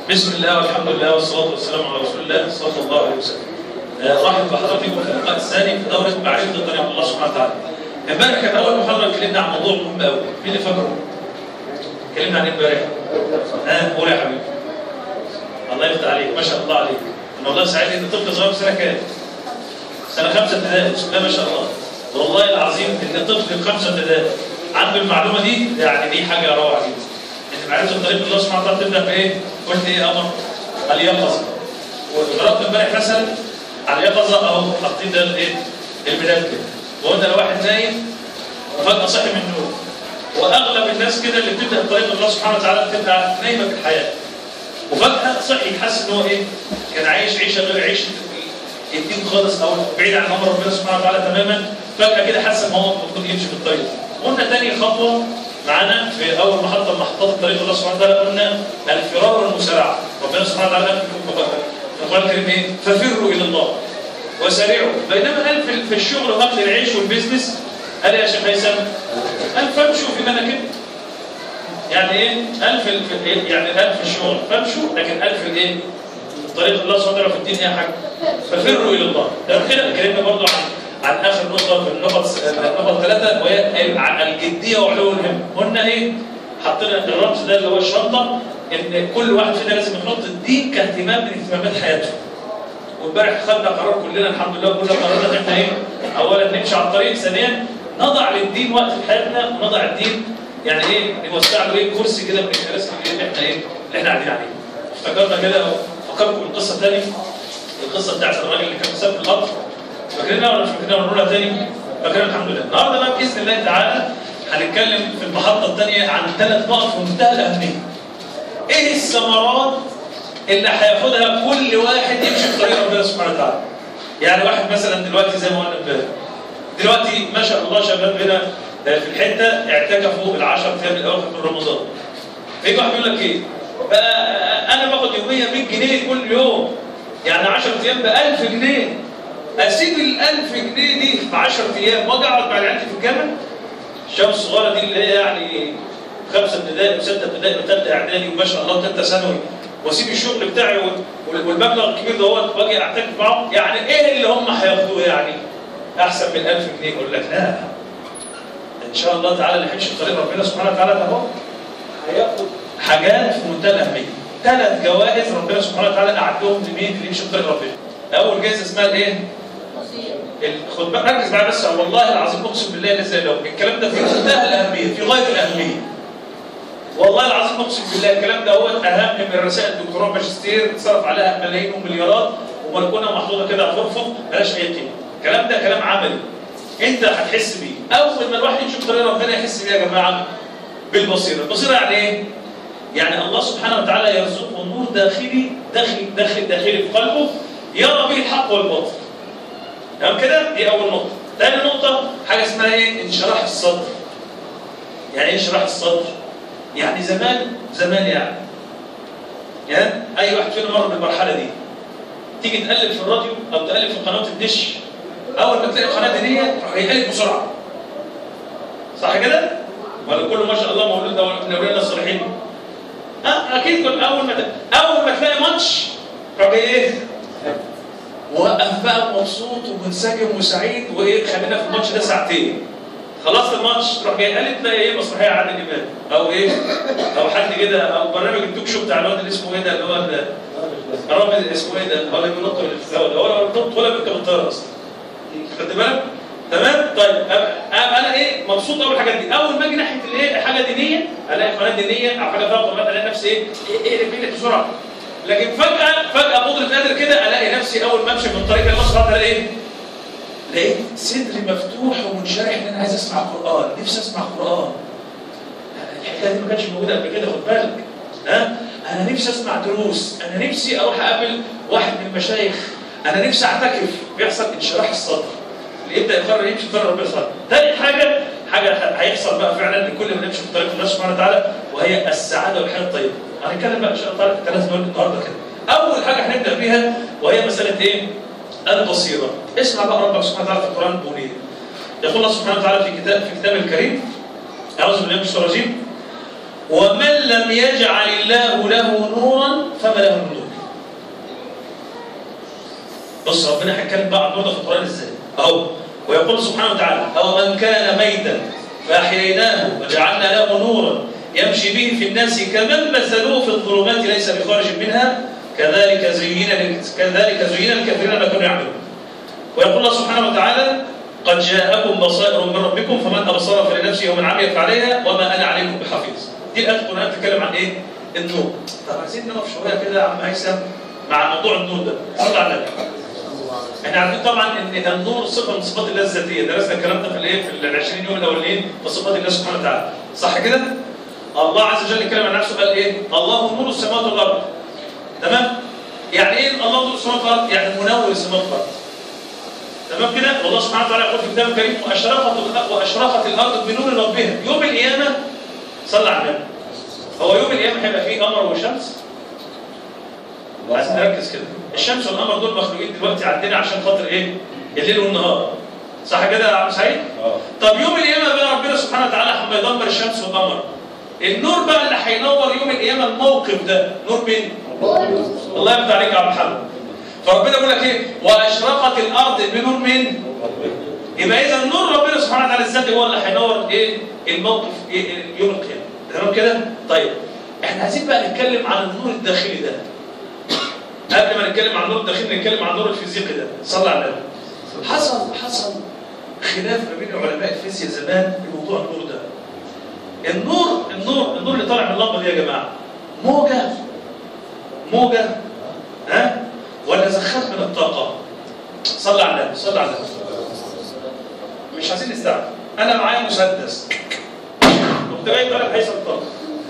بسم الله والحمد لله والصلاة والسلام على رسول الله صلى الله عليه وسلم. آه، رحب بحضراتكم في اللقاء الثاني في دورة معرفة طريق الله سبحانه وتعالى. امبارح كانت أول محاضرة اتكلمنا عن موضوع مهم قوي، مين اللي فاكره؟ اتكلمنا عن ايه امبارح؟ ها قول يا حبيبي. الله يفتح عليك، ما شاء الله عليك. أنا والله سعيد إن طفل صغير في سنة كام؟ سنة خمسة ابتدائي، بسم الله ما شاء الله. والله العظيم إن طفل في خمسة ابتدائي عنده المعلومة دي يعني دي حاجة روعة جدا. ان معرفه طريق الله سبحانه وتعالى تبدا بايه؟ قلت ايه يا قمر؟ اليقظه. وضربت امبارح مثلا على اليقظه اهو حاطين ده الايه؟ الميلاد كده. وقلنا لو واحد نايم وفجاه صحي من النوم. واغلب الناس كده اللي بتبدا طريق الله سبحانه وتعالى بتبقى نايمه في الحياه. وفجاه صحي يحس ان هو ايه؟ كان عايش عيشه غير عيشه الدين خالص او بعيد عن امر ربنا سبحانه وتعالى تماما فجاه كده حس ان هو المفروض يمشي في الطريق. قلنا تاني خطوه معانا في اول محطه من محطات طريق الله سبحانه وتعالى قلنا الفرار والمسارعه ربنا سبحانه وتعالى قال في القران الكريم ايه؟ ففروا الى الله وسارعوا بينما قال في- في الشغل واكل العيش والبيزنس قال يا شيخ هيثم قال فامشوا في مناكبكم يعني ايه؟ قال في في- يعني قال في الشغل فامشوا لكن قال في الايه؟ طريق الله سبحانه وتعالى في الدين ايه يا حاج؟ ففروا الى الله ده كده اتكلمنا برضه عن عن اخر نقطه في النقط النقط ثلاثه وهي عن الجديه وعلو الهمه قلنا ايه؟ حطينا الرمز ده اللي هو الشنطه ان كل واحد فينا لازم يحط الدين كاهتمام من اهتمامات حياته وامبارح خدنا قرار كلنا الحمد لله كلنا قررنا ان احنا ايه؟ اولا نمشي على الطريق ثانيا نضع للدين وقت في حياتنا ونضع الدين يعني ايه نوسع له ايه كرسي كده من الكراسي اللي احنا ايه اللي احنا قاعدين عليه افتكرنا كده فكركم القصه تاني القصه بتاعت الراجل اللي كان مسافر في القطر فاكرينها ولا مش فاكرينها ولا نقولها تاني؟ فاكرينها الحمد لله النهارده بقى باذن الله تعالى هنتكلم في المحطه الثانيه عن ثلاث نقط في منتهى الاهميه ايه الثمرات اللي هياخدها كل واحد يمشي في طريق ربنا سبحانه وتعالى يعني واحد مثلا دلوقتي زي ما قلنا امبارح دلوقتي ما شاء الله شباب هنا في الحته اعتكفوا العشر ايام الاواخر من رمضان فيجي واحد يقول لك ايه بقى انا باخد يوميا 100 جنيه كل يوم يعني 10 ايام ب 1000 جنيه اسيب ال 1000 جنيه دي في 10 ايام واجي اقعد مع العيال في الجامع الشباب الصغيره دي اللي هي يعني خمسه ابتدائي وسته ابتدائي وثالثه اعدادي وما شاء الله وثالثه ثانوي واسيب الشغل بتاعي وال- والمبلغ الكبير دوت واجي اعتكف معاهم يعني ايه اللي هم هياخدوه يعني؟ احسن من 1000 جنيه يقول لك لا ان شاء الله تعالى اللي هيمشي في طريق ربنا سبحانه وتعالى ده هو هياخد حاجات في منتهى الاهميه ثلاث جوائز ربنا سبحانه وتعالى قعدهم لمين اللي يمشي في طريق ربنا اول جائزه اسمها الايه؟ ال- خد بالك ركز معايا بس والله العظيم اقسم بالله لا زي لو الكلام ده في منتهى الاهميه في غايه الاهميه والله العظيم اقسم بالله الكلام ده هو اهم من رسائل الدكتوراه ماجستير اتصرف عليها ملايين ومليارات ومركونه محطوطه كده على الرفوف ملهاش اي قيمه الكلام ده كلام عملي انت هتحس بيه اول ما الواحد يمشي في طريق ربنا يحس بيه يا جماعه بالبصيره البصيره يعني ايه يعني الله سبحانه وتعالى يرزقه نور داخلي داخلي داخلي داخلي في قلبه يرى به الحق والباطل تمام كده دي اول نقطه ثاني نقطه حاجه اسمها ايه انشراح الصدر يعني ايه انشراح الصدر يعني زمان زمان يعني يعني اي واحد فينا مر بالمرحله دي تيجي تقلب في الراديو او تقلب في قناه الدش اول ما تلاقي قناه دينيه تروح يقلب بسرعه صح كده؟ ولا كله ما شاء الله مولود ده من اولادنا الصالحين؟ ها اكيد كل اول ما ت- اول ما تلاقي ماتش تروح جاي ايه؟ وقف بقى مبسوط ومنسجم وسعيد وايه خلينا في الماتش ده ساعتين خلصت الماتش تروح جاي قال تلاقي ايه مسرحيه عادل امام او ايه او حد كده او برنامج التوك شو بتاع الواد اللي اسمه ايه ده اللي هو ال- الراجل اسمه ايه ده هو اللي بينط من الفلاوه ده ولا بينط ولا بيركب الطياره اصلا خدت بالك؟ تمام؟ طيب أب- أب- انا ايه مبسوط اول الحاجات دي اول ما اجي ناحيه الايه حاجه دينيه الاقي قناه دينيه او حاجه فيها قرآن الاقي نفسي ايه ايه ايه اللي بسرعه لكن فجاه فجاه قدره قادر كده الاقي نفسي اول ما امشي من طريق الله سبحانه وتعالى ايه لقيت صدري مفتوح ومنشرح ان انا عايز اسمع قران نفسي اسمع قران الحكايه دي ما كانتش موجوده قبل كده خد بالك ها انا نفسي اسمع دروس انا نفسي اروح اقابل واحد من المشايخ انا نفسي اعتكف بيحصل انشراح الصدر اللي يبدا يقرر يمشي في طريق ربنا سبحانه تاني حاجه حاجه هيحصل بقى فعلا لكل من يمشي في طريق الله سبحانه وتعالى وهي السعاده والحياه الطيبه هنتكلم بقى ان شاء الله تعالى في الثلاث دول النهارده كده اول حاجه هنبدا بيها وهي مساله ايه البصيره اسمع بقى ربك سبحانه وتعالى في القران المنير يقول الله سبحانه وتعالى في كتاب في كتابه الكريم اعوذ بالله من الشيطان الرجيم ومن لم يجعل الله له نورا فما له من نور بص ربنا هيتكلم بقى عن النور ده في القران ازاي اهو ويقول سبحانه وتعالى او من كان ميتا فاحييناه وجعلنا له نورا يمشي به في الناس كمن مثلوه في الظلمات ليس بخارج منها كذلك زين كذلك زين الكافرين ما كانوا يعملون ويقول الله سبحانه وتعالى قد جاءكم بصائر من ربكم فمن ابصر فلنفسه ومن عمل فعليها وما انا عليكم بحفيظ دي الايه القران بتتكلم عن ايه؟ النور طب عايزين نقف شويه كده يا عم هيثم مع موضوع النور ده صلى على النبي احنا عارفين طبعا ان النور صفه من صفات الله الذاتيه درسنا الكلام ده في الايه في ال 20 يوم الاولين في صفات الله سبحانه وتعالى صح كده؟ الله عز وجل اتكلم عن نفسه قال ايه؟ الله نور السماوات والارض تمام؟ يعني ايه الله نور السماوات والارض؟ يعني منور السماوات والارض تمام كده؟ والله سبحانه وتعالى يقول في الكتاب الكريم واشرقت واشرقت الارض بنور ربها يوم القيامه صلى على النبي هو يوم القيامه هيبقى فيه قمر وشمس عايزين نركز كده الشمس والقمر دول مخلوقين دلوقتي عندنا عشان خاطر ايه؟ الليل والنهار صح كده يا عم سعيد؟ طب يوم القيامه بقى ربنا سبحانه وتعالى لما يدمر الشمس والقمر النور بقى اللي هينور يوم القيامه الموقف ده نور مين؟ الله يفتح عليك يا عبد الحمد فربنا بيقول لك ايه؟ واشرقت الارض بنور مين؟ يبقى اذا نور ربنا سبحانه وتعالى الذاتي هو اللي هينور ايه؟ الموقف إيه يوم القيامه تمام كده؟ طيب احنا عايزين بقى نتكلم عن النور الداخلي ده قبل ما نتكلم عن النور الداخلي نتكلم عن النور الفيزيقي ده صلى على النبي حصل حصل خلاف ما بين علماء الفيزياء زمان في موضوع النور ده النور النور النور اللي طالع من اللمبه دي يا جماعه موجه موجه ها ولا زخات من الطاقه صلى على النبي صلى على النبي مش عايزين نستعجل انا معايا مسدس قمت جاي طالع هيثم الطاقه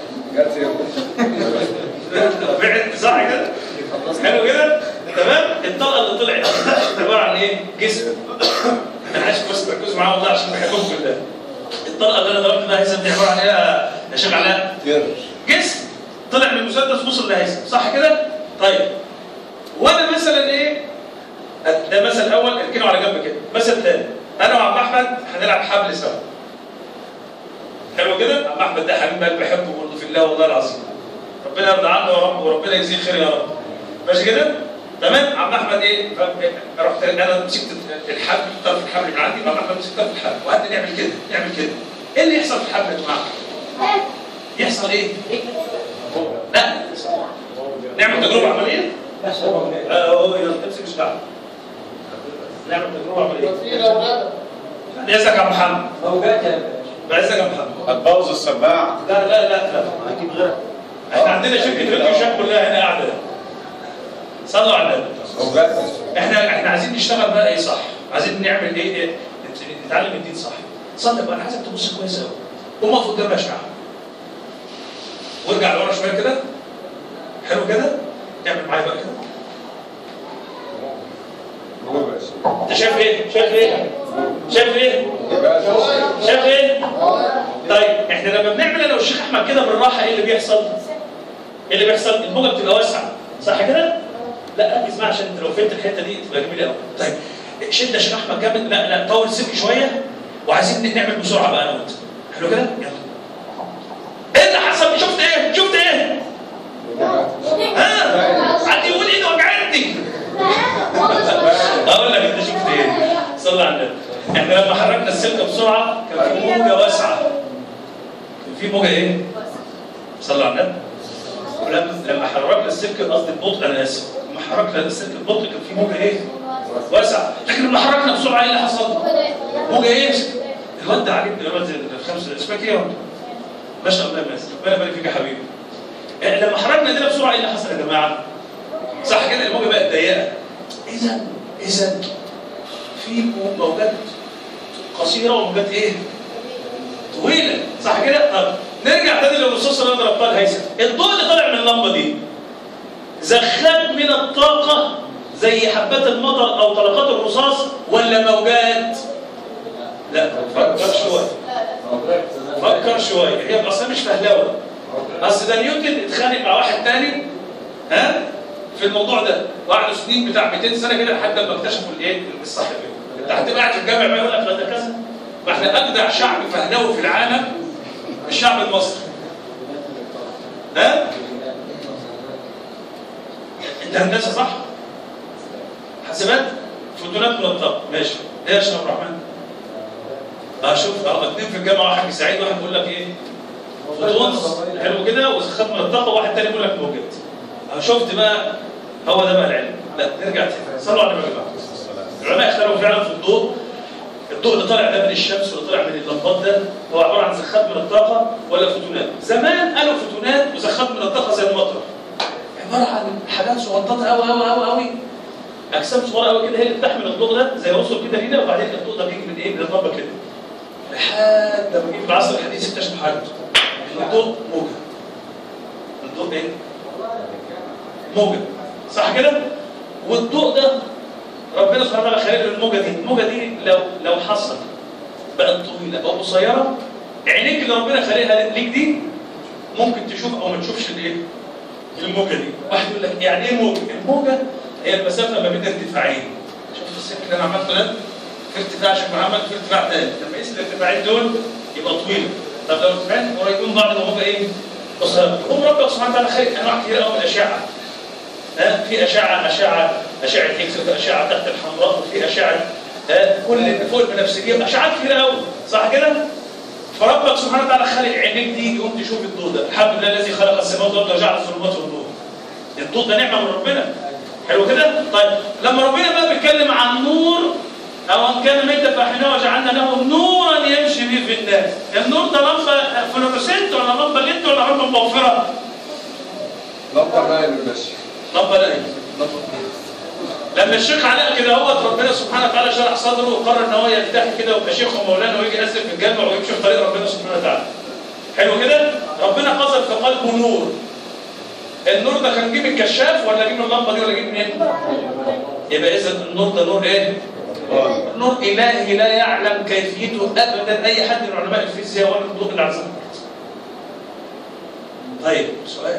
بعد صح كده حلو كده تمام الطلقه اللي طلعت عباره عن ايه جسم انا عايز بس تركزوا معايا والله عشان بحبكم بالله الطلقه اللي انا ضربت بيها هيثم دي عباره عن ايه يا شيخ علاء جسم طلع من المسدس وصل لهيثم صح كده طيب وانا مثلا ايه ده مثل اول اركنه على جنب كده مثل ثاني انا وعم احمد هنلعب حبل سوا حلو كده عم احمد ده حبيب قلبي بحبه برضه في الله والله العظيم ربنا يرضى عنه يا رب وربنا يجزيه خير يا رب ماشي كده تمام عم احمد ايه رحت انا مسكت الحبل طرف الحبل من عندي عم احمد مسك طرف الحبل وقعدنا نعمل كده نعمل كده ايه اللي يحصل في الحبل يا جماعه يحصل ايه لا نعمل تجربه عمليه اه يلا امسك مش دعوه نعمل تجربه عمليه بعزك يا عم محمد موجات يا بعزك يا محمد هتبوظ السماعه لا لا لا لا اكيد غيرها احنا عندنا شركه راديو شاب كلها هنا قاعده صلوا على النبي موجات احنا احنا عايزين نشتغل بقى ايه صح عايزين نعمل ايه, إيه؟ نت- نتعلم الدين صح صلي بقى انا عايزك تبص كويس قوي قوم اقف قدام اشعه وارجع لورا شويه كده حلو كده اعمل معايا بقى كده انت شايف ايه شايف ايه شايف ايه شايف ايه طيب احنا لما بنعمل انا والشيخ احمد كده بالراحه ايه اللي بيحصل ايه اللي بيحصل الموجه بتبقى واسعه صح كده لا ركز معايا عشان انت لو فهمت الحته دي تبقى جميله قوي طيب شد يا شيخ احمد جامد لا لا طول السلك شويه وعايزين نعمل بسرعه بقى انا وانت حلو كده يلا ايه اللي حصل شفت ايه شفت ايه ها عندي يقول ايده وجعتني اقول لك انت شفت ايه صلى على النبي احنا لما حركنا السلك بسرعه كان في موجه واسعه كان في موجه ايه صلى على النبي ولما لما حركنا السلك قصدي البطء انا اسف لما حركنا السلك البطء كان في موجه ايه واسعه لكن لما حركنا بسرعه ايه اللي حصل موجه ايه الواد ده عاجبني الواد الخمسه اسمك ايه يا ولد؟ ما شاء الله يا ماسك ربنا يبارك فيك يا حبيبي يعني لما حركنا ايدينا بسرعه ايه اللي حصل يا جماعه؟ صح كده الموجه بقت ضيقه اذا اذا في موجات قصيره وموجات ايه؟ طويله صح كده؟ طب نرجع تاني للرصاص اللي انا ضربتها لهيثم الضوء اللي طالع من اللمبه دي زخات من الطاقه زي حبات المطر او طلقات الرصاص ولا موجات؟ لا فكر شويه فكر شويه هي اصلا مش فهلوه اصل ده نيوتن اتخانق مع واحد تاني ها في الموضوع ده وقعدوا سنين بتاع 200 سنه كده لحد ما اكتشفوا الايه الصح فيه انت هتبقى قاعد في الجامع بقى يقول لك لا ده كذا ما احنا اجدع شعب فهلوي في العالم الشعب المصري ها انت هندسه صح حاسبات فوتونات ملطقه ماشي ايه يا شيخ عبد الرحمن اه شوف اه اتنين في الجامعه واحد سعيد واحد بيقول لك ايه فوتونز حلو كده وسخات ملطقه وواحد تاني بيقول لك موجات اه شفت بقى هو ده بقى العلم لا نرجع تاني صلوا على النبي يا جماعه العلماء اختلفوا فعلا في الضوء الضوء اللي طالع ده من الشمس واللي طالع من اللمبات ده هو عباره عن زخات من الطاقه ولا فوتونات زمان قالوا فوتونات وزخات من الطاقه زي المطر عباره عن حاجات صغنططه قوي قوي قوي قوي اجسام صغيره قوي كده هي اللي بتحمل الضوء ده زي رسل كده هنا وبعدين الضوء ده بيجي من ايه من اللمبه كده لحد ما يجي في العصر الحديث اكتشفوا حاجه ان الضوء موجه الضوء ايه؟ موجه صح كده؟ والضوء ده ربنا سبحانه وتعالى خلق الموجه دي، الموجه دي لو لو حصل بقت طويله او قصيره عينيك اللي ربنا خلقها ليك دي ممكن تشوف او ما تشوفش الايه؟ الموجه دي، واحد يقول لك يعني ايه موجه؟ الموجه هي المسافه ما بين ارتفاعين. شفت السكه اللي انا عملته ده؟ في ارتفاع شيخ محمد في ارتفاع تاني، لما يقيس الارتفاعين دول يبقى طويل. طب لو ارتفاعين قريبين من بعض يبقى موجه ايه؟ قصيره. هو ربك سبحانه وتعالى خلق انواع كثيره قوي من الاشعه. ها في اشعه اشعه اشعه اكس وفي اشعه تحت الحمراء وفي اشعه ها كل اللي فوق البنفسجيه اشعات كتير قوي صح كده؟ فربك سبحانه وتعالى خلق عينيك دي يقوم تشوف الضوء ده الحمد لله الذي خلق السماوات والارض وجعل الظلمات والنور الضوء ده نعمه من ربنا حلو كده؟ طيب لما ربنا بقى بيتكلم عن نور او ان كان ميتا فاحنا وجعلنا له نورا يمشي به في الناس النور ده لمبه فلوروسنت ولا لمبه ليد ولا لمبه موفره؟ لمبه نايم المشي لمبه لايم لما الشيخ علاء كده هو ربنا سبحانه وتعالى شرح صدره وقرر ان هو يرتاح كده ويبقى شيخ ومولانا ويجي يأذن في الجامع ويمشي في طريق ربنا سبحانه وتعالى. حلو كده؟ ربنا قذف في قلبه نور. النور ده كان جه من الكشاف ولا جه من اللمبه دي ولا جه منين؟ يبقى اذا النور ده نور ايه؟ نور الهي لا يعلم كيفيته ابدا اي حد من علماء الفيزياء ولا الضوء اللي على الزمن. طيب سؤال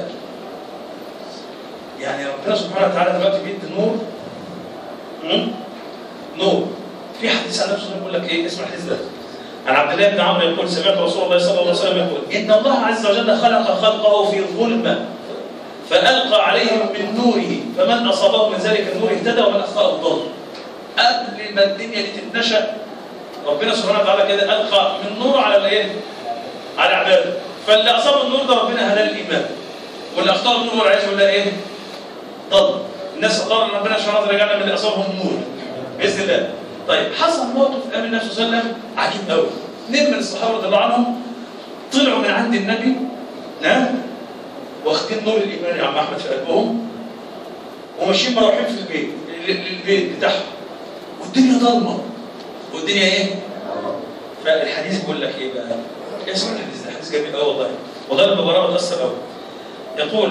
يعني ربنا سبحانه وتعالى دلوقتي بيدي نور مم؟ نور في حديث عن نفسه يقول لك ايه اسم الحديث ده عن عبد الله بن عمرو يقول سمعت رسول الله صلى الله عليه وسلم يقول ان الله عز وجل خلق خلقه في ظلمه فالقى عليهم من نوره فمن اصابه من ذلك النور اهتدى ومن اخطاه ضل قبل ما الدنيا دي تتنشا ربنا سبحانه وتعالى كده القى من نور على الايه؟ على عباده فاللي اصاب النور ده ربنا هداه الايمان واللي اخطاه النور والعياذ بالله ايه؟ ضل الناس قال ربنا سبحانه وتعالى يجعلنا من اللي اصابهم نور باذن الله طيب حصل موقف امن النبي صلى الله عليه وسلم عجيب قوي اثنين من الصحابه رضي الله عنهم طلعوا من عند النبي ها واخدين نور الايمان يا عم احمد في قلبهم وماشيين مروحين في البيت البيت بتاعهم والدنيا ضلمه والدنيا ايه؟ فالحديث بيقول لك ايه بقى؟ اسمع الحديث ده حديث جميل قوي والله والله لما بقراه بتاثر قوي يقول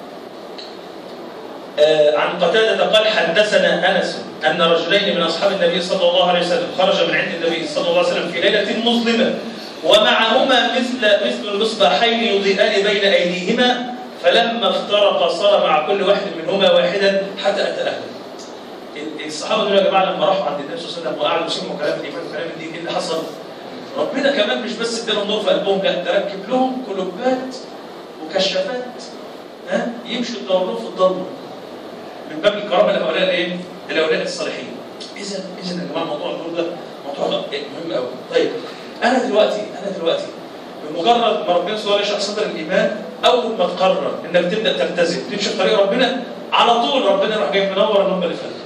آه عن قتادة قال حدثنا أنس أن رجلين من أصحاب النبي صلى الله عليه وسلم خرج من عند النبي صلى الله عليه وسلم في ليلة مظلمة ومعهما مثل مثل المصباحين يضيئان بين أيديهما فلما افترقا صار مع كل واحد منهما واحدا حتى أتى أهله. الصحابة دول يا جماعة لما راحوا عند النبي صلى الله عليه وسلم وقعدوا يسمعوا كلام الإيمان وكلام الدين إيه اللي حصل؟ ربنا كمان مش بس ادالهم نور في قلبهم لا ده ركب لهم قلوبات وكشافات ها يمشوا يدوروا في الضلمه من باب الكرامه لهؤلاء الايه؟ لهؤلاء الصالحين. اذا اذا يا جماعه موضوع النور ده موضوع مهم قوي. طيب انا دلوقتي انا دلوقتي بمجرد ما ربنا سبحانه يشرح صدر الايمان اول ما تقرر انك تبدا تلتزم تمشي في طريق ربنا على طول ربنا يروح جاي منور النور اللي فات.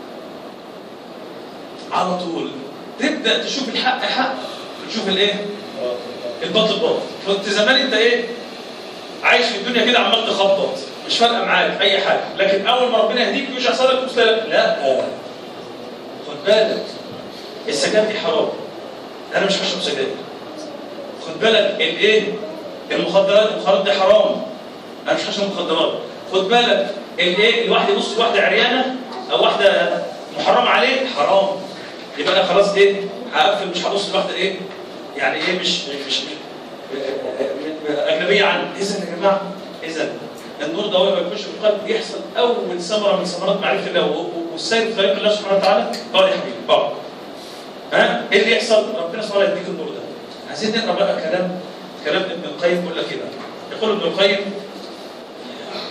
على طول تبدا تشوف الحق حق تشوف الايه؟ الباطل باطل. كنت زمان انت ايه؟ عايش في الدنيا كده عمال تخبط مش فارقه معاك اي حاجه لكن اول ما ربنا يهديك مش هيحصل لك مستقبل لا خد بالك السجاير دي حرام انا مش هشرب سجاير خد بالك الايه المخدرات المخدرات دي حرام انا مش هشرب مخدرات خد بالك الايه الواحد يبص لواحده عريانه او واحده محرم عليه حرام يبقى انا خلاص ايه هقفل مش هبص لواحده ايه يعني ايه مش مش اجنبيه عني اذا يا جماعه اذا النور ده هو لما يخش في القلب يحصل اول ثمره من ثمرات معرفه الله والسير في طريق الله سبحانه وتعالى اقعد يا حبيبي اقعد ها ايه اللي يحصل؟ ربنا سبحانه يديك النور ده عايزين نقرا بقى كلام كلام ابن القيم بيقول لك كده يقول ابن القيم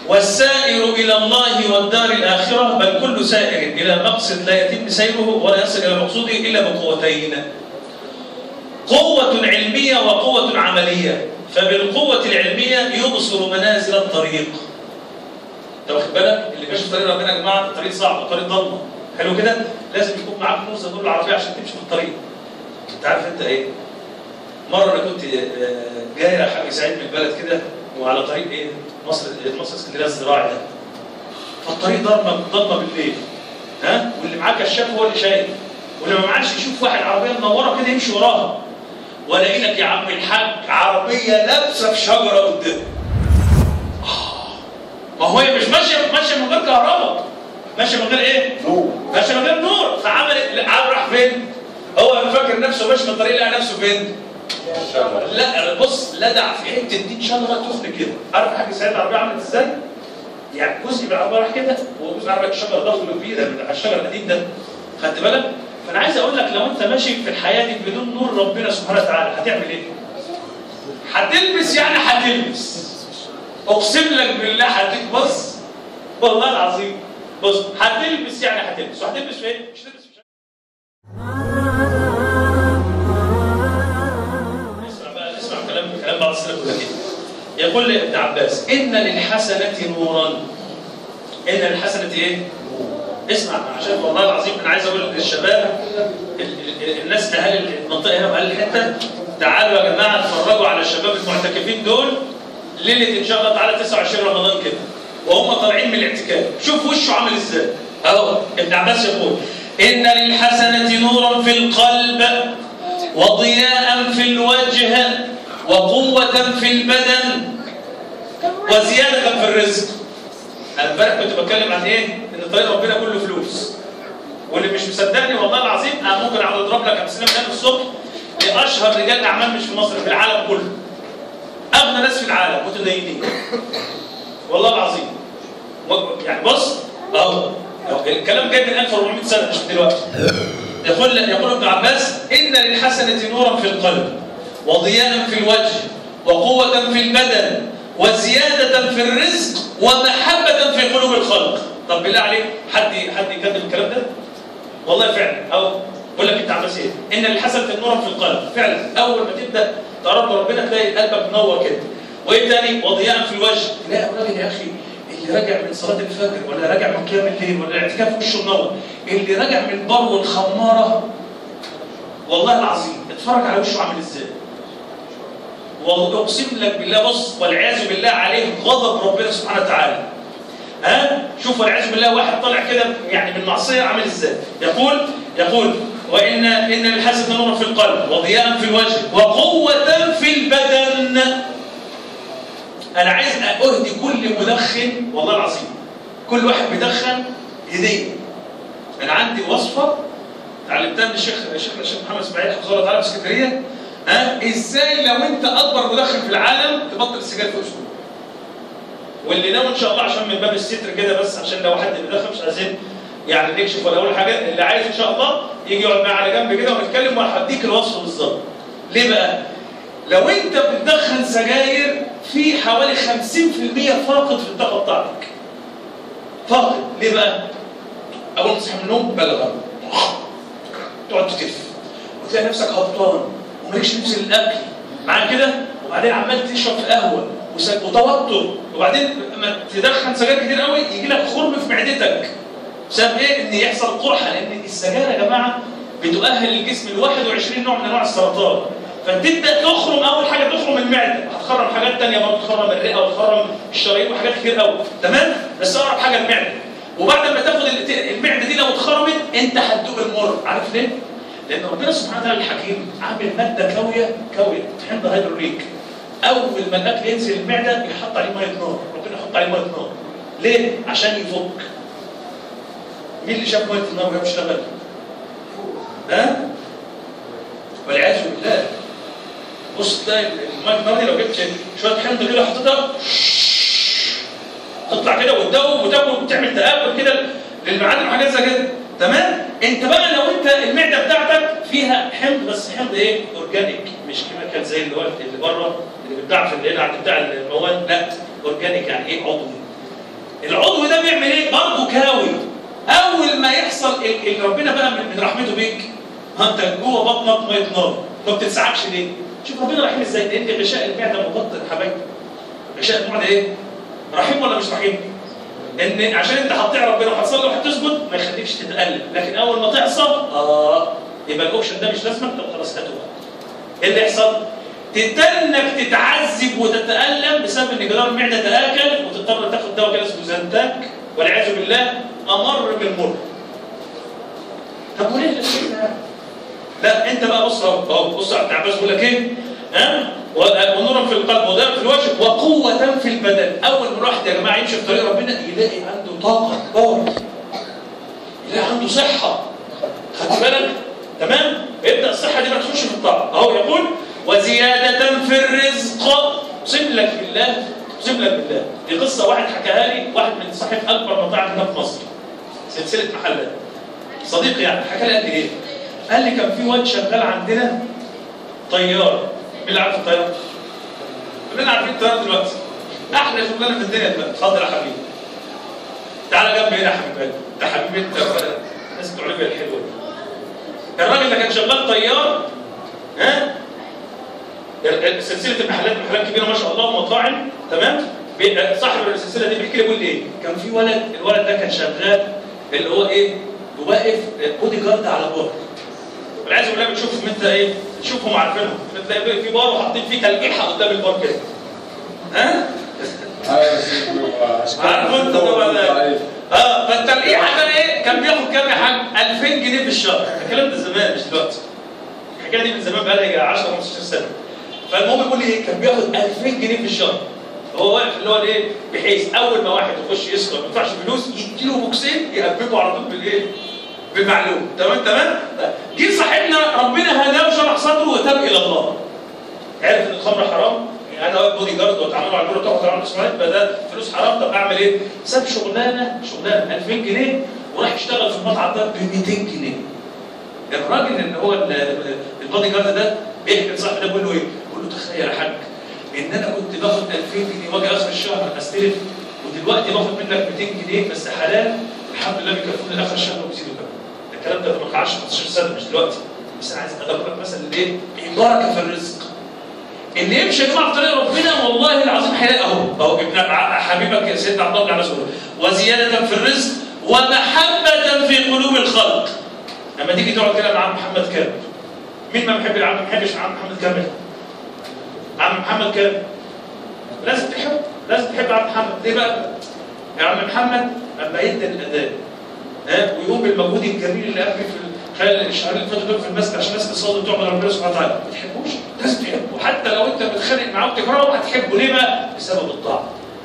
والسائر إلى الله والدار الآخرة بل كل سائر إلى مقصد لا يتم سيره ولا يصل إلى مقصوده إلا بقوتين قوة علمية وقوة عملية فبالقوة العلمية يبصر منازل الطريق انت واخد بالك اللي ماشي في طريق ربنا يا جماعه الطريق صعب الطريق ضلمه حلو كده لازم يكون معاك نص دول العربيه عشان تمشي في الطريق انت عارف انت ايه مره انا كنت آه، جاي يا حاج سعيد من البلد كده وعلى طريق ايه مصر مصر اسكندريه الزراعي ده فالطريق ضلمه ضلمه بالليل ها واللي معاه كشاف هو اللي شايف واللي ما معاش يشوف واحد عربيه منوره كده يمشي وراها والاقي لك يا عم الحاج عربيه لابسه في شجره قدام ما هو هي مش ماشيه ماشيه من غير كهرباء ماشيه من غير ايه؟ نور ماشيه من غير نور فعمل عم راح فين؟ هو فاكر نفسه ماشي في الطريق لقى نفسه فين؟ شغل لا بص لدع في حته دي شجره تخن كده عارف حاجه سعيد العربيه عملت ازاي؟ يعني جزء من العربيه راح كده وجزء من العربيه الشجره ضخمه كبيره بتاع الشجر القديم ده خدت بالك؟ فانا عايز اقول لك لو انت ماشي في الحياه دي بدون نور ربنا سبحانه وتعالى هتعمل ايه؟ هتلبس يعني هتلبس اقسم لك بالله هتلبس بص والله العظيم بص هتلبس يعني هتلبس وهتلبس فين؟ مش هتلبس في اسمع بقى اسمع كلام كلام بعض السلف كده يقول لي ابن عباس ان للحسنه نورا ان للحسنه ايه؟ اسمع عشان والله العظيم انا عايز اقول للشباب ال- ال- الناس اهالي المنطقه هنا واهالي الحته تعالوا يا جماعه اتفرجوا على الشباب المعتكفين دول ليله ان شاء الله تعالى 29 رمضان كده وهم طالعين من الاعتكاف شوف وشه عامل ازاي اهو ابن عباس يقول ان للحسنه نورا في القلب وضياء في الوجه وقوه في البدن وزياده في الرزق انا امبارح كنت بتكلم عن ايه؟ ان طريق ربنا كله فلوس. واللي مش مصدقني والله العظيم انا ممكن اقعد اضرب لك امثله من هنا الصبح لاشهر رجال اعمال مش في مصر في العالم كله. اغنى ناس في العالم متدينين. والله العظيم. و- يعني بص اهو أهو، الكلام جاي من 1400 سنه مش من دلوقتي. يقول يقول ابن عباس ان للحسنه نورا في القلب وضياء في الوجه وقوه في البدن وزياده في الرزق ومحبه في قلوب الخلق طب بالله عليك حد حد يكتب الكلام ده والله فعلا او بقول لك ابن عباس ايه ان للحسنه نورا في القلب فعلا اول ما تبدا تقرب لربنا تلاقي قلبك منور كده وايه تاني وضياء في الوجه تلاقي الراجل يا اخي اللي راجع من صلاه الفجر ولا راجع من قيام الليل ولا الاعتكاف وشه منور اللي راجع من البر والخماره والله العظيم اتفرج على وشه عامل ازاي واقسم لك بالله بص والعياذ بالله عليه غضب ربنا سبحانه وتعالى ها شوف والعياذ بالله واحد طالع كده يعني بالمعصيه عامل ازاي يقول يقول وان ان للحسن نورا في القلب وضياء في الوجه وقوه في البدن انا عايز اهدي كل مدخن والله العظيم كل واحد بيدخن هديه انا عندي وصفه اتعلمتها من الشيخ الشيخ الشيخ محمد اسماعيل حفظه الله تعالى في اسكندريه ها ازاي لو انت اكبر مدخن في العالم تبطل السجاير في اسبوع واللي ناوي ان شاء الله عشان من باب الستر كده بس عشان لو حد بيدخن مش عايزين يعني نكشف ولا اول حاجه اللي عايز ان شاء الله يجي يقعد معايا على جنب كده ونتكلم وهديك الوصفه بالظبط ليه بقى؟ لو انت بتدخن سجاير في حوالي 50% فاقد في الطاقه بتاعتك فاقد ليه بقى؟ اول ما تصحى من النوم بلغم تقعد تتف وتلاقي نفسك هبطان ومالكش نفس الاكل معاك كده وبعدين عمال تشرب في قهوه وس- وتوتر وبعدين لما تدخن سجاير كتير قوي يجي لك خرم في معدتك بسبب ايه؟ ان يحصل قرحه لان السجاير يا جماعه بتؤهل الجسم ل 21 نوع من انواع السرطان فتبدا تخرم اول حاجه تخرم المعده هتخرم حاجات ثانيه برضه تخرم الرئه وتخرم الشرايين وحاجات كتير قوي تمام بس اقرب حاجه المعده وبعد ما تاخد ال- المعده دي لو اتخرمت انت هتدوق المر عارف ليه؟ لان ربنا سبحانه وتعالى الحكيم عامل ماده كاويه كاويه حمض هيدروليك اول ما الاكل ينزل المعده يحط عليه ميه نار ربنا يحط عليه ميه نار ليه؟ عشان يفك مين اللي شاف ميه النار وهي بتشتغل؟ ها؟ والعياذ بالله بص تلاقي الميه النار دي لو جبت شويه حمض كده حطيتها تطلع كده وتدوب وتاكل وتعمل تآكل كده للمعادن وحاجات زي كده تمام انت بقى لو انت المعده بتاعتك فيها حمض بس حمض ايه اورجانيك مش كيميكال زي اللي هو اللي بره اللي بيتباع في اللي هنا عند بتاع المواد لا اورجانيك يعني ايه عضوي العضو ده بيعمل ايه؟ برضه كاوي اول ما يحصل ال- ال- ربنا بقى من من رحمته بيك ها انت جوه بطنك ميه نار ما بتتسعكش ليه؟ شوف ربنا رحيم ازاي؟ لان غشاء المعده مبطن يا حبايبي غشاء المعده ايه؟ رحيم ولا مش رحيم؟ ان عشان انت هتطيع ربنا وهتصلي وهتسجد ما يخليكش تتقلب لكن اول ما تعصى اه يبقى الاوبشن ده مش لازمك طب خلاص هاته بقى. ايه اللي يحصل؟ تتنك تتعذب وتتألم بسبب ان جدار المعده تآكل وتضطر تاخد دواء كده اسمه زنتاك والعياذ بالله امر من مر. طب وليه ده كده؟ لا انت بقى بص اهو اهو بص على التعباس بيقول لك ايه؟ ها؟ و- ونورا في القلب وضياء في الوجه وقوة في البدن، أول ما الواحد يا جماعة يمشي في طريق ربنا يلاقي عنده طاقة باور يلاقي عنده صحة خدت بالك؟ تمام؟ يبدأ الصحة دي بقى تخش في الطاقة، أهو يقول وزيادة في الرزق أقسم لك بالله أقسم لك بالله دي قصة واحد حكاها لي واحد من صاحب أكبر مطاعم هنا في مصر سلسلة محلات صديقي يعني حكى لي قد إيه؟ قال لي كان في واد شغال عندنا طيار مين اللي عارف الطيار؟ كلنا عارفين الطيار دلوقتي احلى شغلانه في الدنيا دلوقتي اتفضل يا حبيبي تعالى جنبي هنا يا حبيبي انت حبيبي انت الناس بتوع ليبيا الحلوه دي الراجل ده كان شغال طيار ها سلسله المحلات محلات كبيره ما شاء الله ومطاعم تمام بي- صاحب السلسله دي بيحكي لي بيقول لي ايه كان في ولد الولد ده كان شغال اللي هو ايه واقف بودي جارد على بار والعياذ بالله بتشوفهم انت ايه تشوفهم عارفينهم بتلاقي في بار وحاطين فيه تلقيحه قدام البار كده ها ايوه يا سيدي واشكال عارف انت الفطور طبعا والضعيف. اه فالتلقيحه ده ايه كان بياخد كام يا حاج 2000 جنيه في الشهر الكلام ده زمان مش دلوقتي الحكايه دي من زمان بقى لها 10 15 سنه فالمهم يقول لي ايه كان بياخد 2000 جنيه في الشهر هو واقف اللي هو الايه بحيث اول ما واحد يخش يسكر ما يدفعش فلوس يديله بوكسين يهببه على طول بالايه بالمعلوم تمام تمام جه صاحبنا ربنا هداه وشرح صدره وتاب الى الله عرف ان الخمر حرام يعني انا واقف بودي جارد واتعامل على الجوله تاخد على اسماعيل يبقى ده فلوس حرام طب اعمل ايه؟ ساب شغلانه شغلانه 2000 جنيه وراح يشتغل في المطعم ده ب 200 جنيه الراجل اللي هو ال- ال- البودي جارد ده بيحكي لصاحبي ده بيقول له ايه؟ بيقول له تخيل يا حاج ان انا كنت باخد 2000 جنيه واجي اخر الشهر استلف ودلوقتي باخد منك 200 جنيه بس حلال الحمد لله بيكفوني لاخر الشهر وبيزيدوا كمان الكلام ده ما قعدش 15 سنه مش دلوقتي بس انا عايز اضرب لك مثلا الايه؟ البركه في الرزق اللي يمشي يا جماعه في طريق ربنا والله العظيم هيلاقي اهو اهو ابن ع- حبيبك يا سيدنا عبد الله بن عباس بيقول وزياده في الرزق ومحبه في قلوب الخلق لما تيجي تقعد كده مع عم محمد كامل مين ما بيحب العم ما بيحبش عم محمد كامل عم محمد كامل لازم تحب لازم تحب عم محمد ليه بقى يا عم محمد لما يدي الاذان ها ويقوم بالمجهود الجميل اللي قام بيه في خلال الشهرين اللي فاتوا دول في المسجد عشان الناس تصلي وتعبد ربنا سبحانه وتعالى ما تحبوش لازم تحبه حتى لو انت متخانق معاه وتكرهه هتحبه ليه بقى؟ بسبب الطاعه.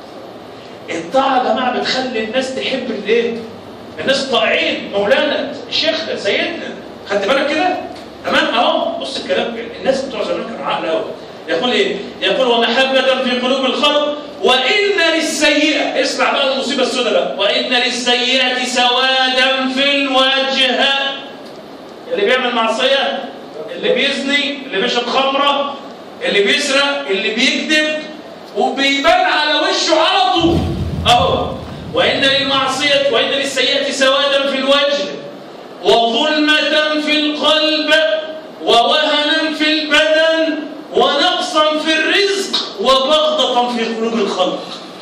الطاعه يا جماعه بتخلي الناس تحب الايه؟ الناس طائعين مولانا شيخنا سيدنا خدت بالك كده؟ تمام اهو بص الكلام الناس بتوع زمان كانوا عقل قوي يقول ايه؟ يقول ومحبة في قلوب الخلق وإن للسيئة اسمع بقى المصيبة السوداء بقى وإن للسيئة سوادا في الوجه اللي بيعمل معصية اللي بيزني اللي بيشرب خمرة اللي بيسرق اللي بيكذب وبيبان على وشه على طول اهو وإن للمعصية وإن للسيئة سوادا في الوجه وظلمة في القلب ووهنا في البدن ونقصا في الرزق وبغضة في قلوب الخلق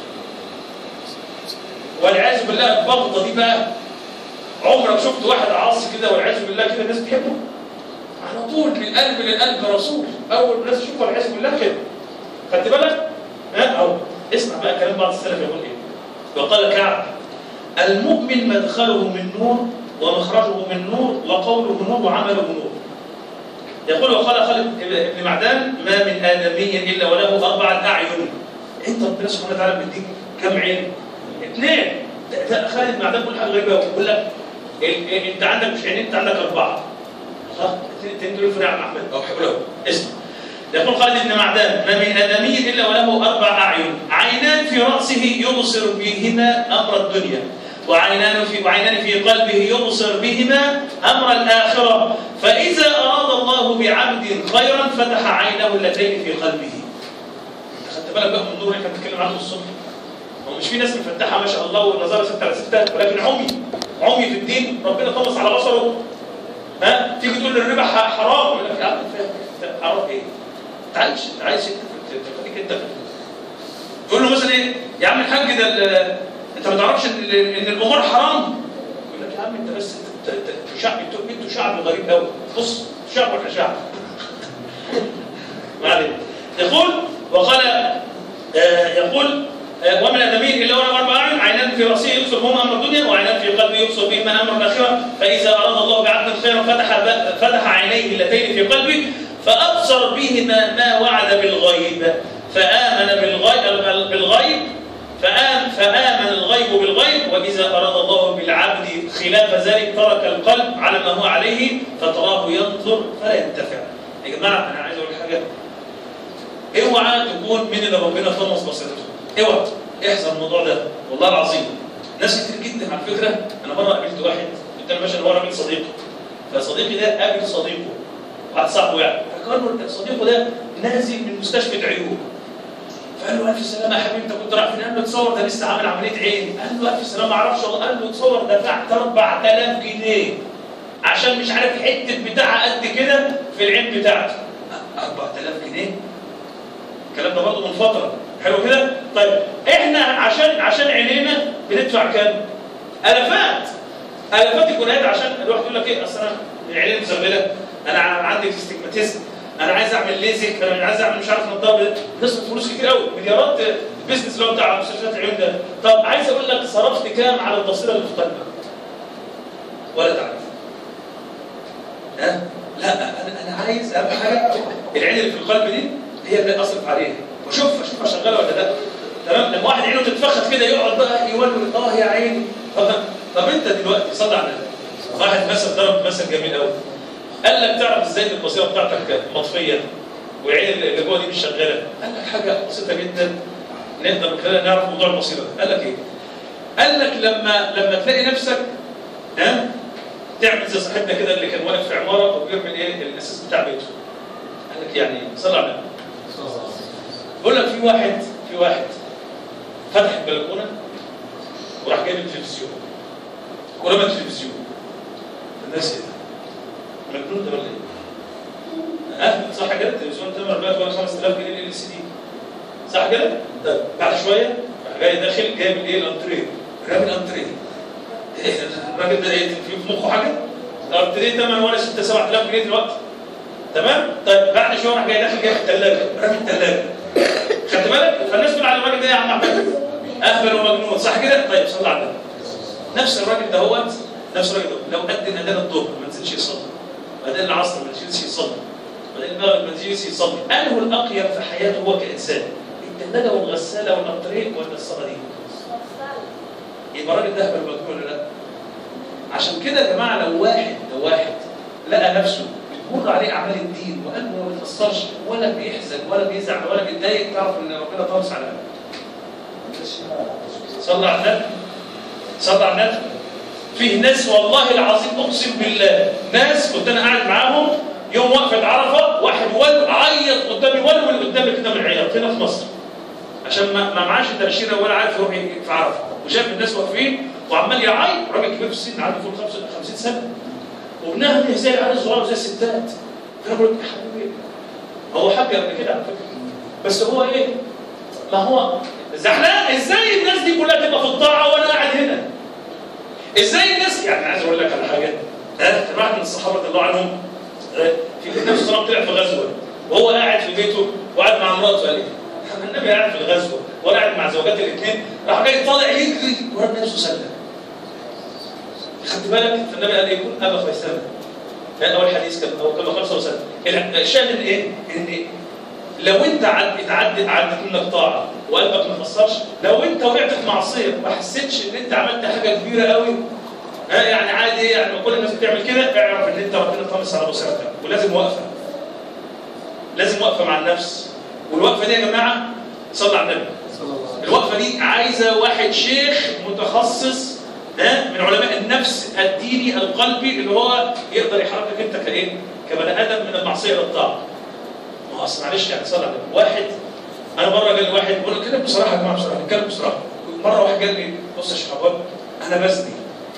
والعياذ بالله البغضة دي بقى عمرك شفت واحد عاصي كده والعياذ بالله كده الناس بتحبه؟ على طول من قلب للقلب رسول اول الناس تشوفه والعياذ بالله كده خدت بالك؟ ها اهو اسمع بقى كلام بعض السلف يقول ايه؟ وقال كعب المؤمن مدخله من نور ومخرجه من نور وقوله نور وعمله نور يقول وقال خالد بن معدان ما من آدمي إلا وله أربعة أعين أنت ربنا سبحانه وتعالى بيديك كم عين؟ اثنين ده- ده خالد بن معدان بيقول حاجة غريبة قوي بيقول لك ال- ال- أنت عندك مش عينين أنت عندك أربعة صح؟ الاثنين دول في نعم أحمد أو حلو اسمع يقول خالد بن معدان ما من آدمي إلا وله أربع أعين عينان في رأسه يبصر بهما أمر الدنيا وعينان في وعينان في قلبه يبصر بهما أمر الآخرة فإذا أراد الله بعبد خيرا فتح عينه اللتين في قلبه أنت خدت بالك بقى من النور اللي احنا بنتكلم عنه الصبح هو مش في ناس مفتحه ما شاء الله والنظاره ستة على ستة ولكن عمي عمي في الدين ربنا طمس على بصره ها تيجي تقول الربا ح- حرام يقول لك يا عم فاهم أنت حرام ايه؟ انت عايش انت عايش انت في- خليك انت في- تقول له مثلا ايه يا عم الحاج ده ال- انت ما تعرفش ان ال- ان الامور حرام يقول لك يا عم انت بس انت- انت انتوا شعب انتوا انتوا شعب غريب قوي بص شعب ولا شعب ما علينا يقول وقال آه، يقول آه، ومن النبي الا ولا اربع اعين عينان في راسه يبصر بهما امر الدنيا وعينان في قلبه يبصر بهما امر الاخره فاذا اراد الله بعبد خيرا فتح ب- فتح عينيه اللتين في قلبه فابصر بهما ما وعد بالغيب فامن بالغيب بالغيب فآم فآمن الغيب بالغيب وإذا أراد الله بالعبد خلاف ذلك ترك القلب على ما هو عليه فتراه ينظر فلا ينتفع. يا جماعة أنا عايز أقول حاجة اوعى تكون من اللي ربنا طمس بصيرته اوعى احذر الموضوع ده والله العظيم ناس كتير جدا على فكره انا مره قابلت واحد كنت انا ماشي انا هو راجل صديقي فصديقي ده قابل صديقه واحد صاحبه يعني فقال له صديقه ده نازل من مستشفى عيون فقال له الف سلامه يا حبيبي انت كنت رايح فين؟ قال له تصور ده لسه عامل عمليه عين قال له الف سلامه ما اعرفش والله قال له تصور دفعت 4000 جنيه عشان مش عارف حته بتاعها قد كده في العين بتاعته 4000 جنيه الكلام ده برضه من فتره حلو كده طيب احنا عشان عشان عينينا بندفع كام الافات الافات الجنيهات عشان الواحد يقول لك ايه اصل انا عيني مزغلله انا عندي استجماتيزم انا عايز اعمل ليزك انا عايز اعمل مش عارف نضاره نصرف فلوس كتير قوي مليارات البيزنس اللي هو بتاع مستشفيات العيون ده طب عايز اقول لك صرفت كام على البصيره اللي في قلبك ولا تعرف ها لا انا انا عايز اهم حاجه العين اللي في القلب دي هي اللي اصرف عليها واشوف اشوفها شغاله ولا لا تمام لما واحد عينه تتفخت كده يقعد بقى يولول اه يا عيني طب طب انت دلوقتي صلي على النبي واحد مثل ضرب مثل جميل قوي قال لك تعرف ازاي ان البصيره بتاعتك مطفيه والعين اللي جوه دي مش شغاله قال لك حاجه بسيطه جدا نقدر من خلالها نعرف موضوع البصيره ده قال لك ايه قال لك لما لما تلاقي نفسك ها تعمل زي صاحبنا كده اللي كان واقف في عماره وبيرمي ايه الاساس بتاع بيته قال لك يعني صلى على النبي بقول لك في واحد في واحد فتح البلكونه وراح جايب التلفزيون ورمى التلفزيون الناس ايه ده؟ مجنون ده ولا ايه؟ ها صح كده التلفزيون تمر دلوقتي ولا 5000 جنيه ال سي دي صح كده؟ طيب بعد شويه راح جاي داخل جايب الايه الانتريه رامي الانتريه إيه ده؟ الراجل ده ايه في مخه حاجه؟ الانتريه ثمن ولا 6 7000 جنيه دلوقتي تمام؟ طيب بعد شويه راح جاي داخل جايب الثلاجه رامي الثلاجه خدت بالك؟ فالناس تقول على الراجل ده يا عم احمد اهبل ومجنون صح كده؟ طيب صلى على النبي نفس الراجل دهوت نفس الراجل ده لو قدم اذان الظهر ما نزلش يصلي بعدين العصر ما نزلش يصلي بعدين المغرب ما نزلش يصلي انه الاقيم في حياته هو كانسان الثلاجه والغساله والانتريه ولا الصلاه دي؟ يبقى الراجل ده اهبل ومجنون ولا لا؟ عشان كده يا جماعه لو واحد لو واحد لقى نفسه بتمر عليه اعمال الدين وقلبه ما بيتاثرش ولا بيحزن ولا بيزعل ولا بيتضايق تعرف ان ربنا طمس على قلبه. صلى على النبي صلى على النبي فيه ناس والله العظيم اقسم بالله ناس كنت انا قاعد معاهم يوم وقفه عرفه واحد ولد عيط قدامي ولد قدامي كده من العياط هنا في مصر عشان ما ما معاش تاشيره ولا عارف يروح في عرفه وشاف الناس واقفين وعمال يعيط راجل كبير في السن عنده فوق 50 سنه وابنها زي العيال الصغار زي الستات فانا بقول يا حبيبي هو حاج قبل كده على فكره بس هو ايه؟ ما هو زعلان ازاي الناس دي كلها تبقى في الطاعه وانا قاعد هنا؟ ازاي الناس يعني عايز اقول لك على حاجه ها كان واحد من الصحابه رضي الله عنهم آه، في النبي صلى الله عليه وسلم طلع في غزوه وهو قاعد في بيته وقاعد مع مراته قال ايه؟ النبي قاعد في الغزوه وانا قاعد مع زوجات الاثنين راح جاي طالع يجري ورا نفسه سلم خدت بالك فالنبي قال يكون ابا خيثمه ده اول حديث كان او كما قال صلى الله عليه وسلم الشاهد ايه؟ ان لو انت عد اتعدت عدت منك طاعه وقلبك ما فسرش لو انت وقعت في معصيه وما حسيتش ان انت عملت حاجه كبيره قوي ها يعني عادي يعني كل الناس بتعمل كده اعرف ان انت ربنا طمس على بصيرتك ولازم وقفه لازم وقفه مع النفس والوقفه دي يا جماعه صلى على النبي الوقفه دي عايزه واحد شيخ متخصص ها من علماء النفس الديني القلبي اللي هو يقدر يحركك انت كايه؟ كبني ادم من المعصيه للطاعه. ما هو اصل معلش يعني صلى على النبي واحد انا مره قال لي واحد وانا بتكلم بصراحه يا جماعه بصراحه بتكلم بصراحه مره واحد قال لي بص يا شيخ عباد انا بزني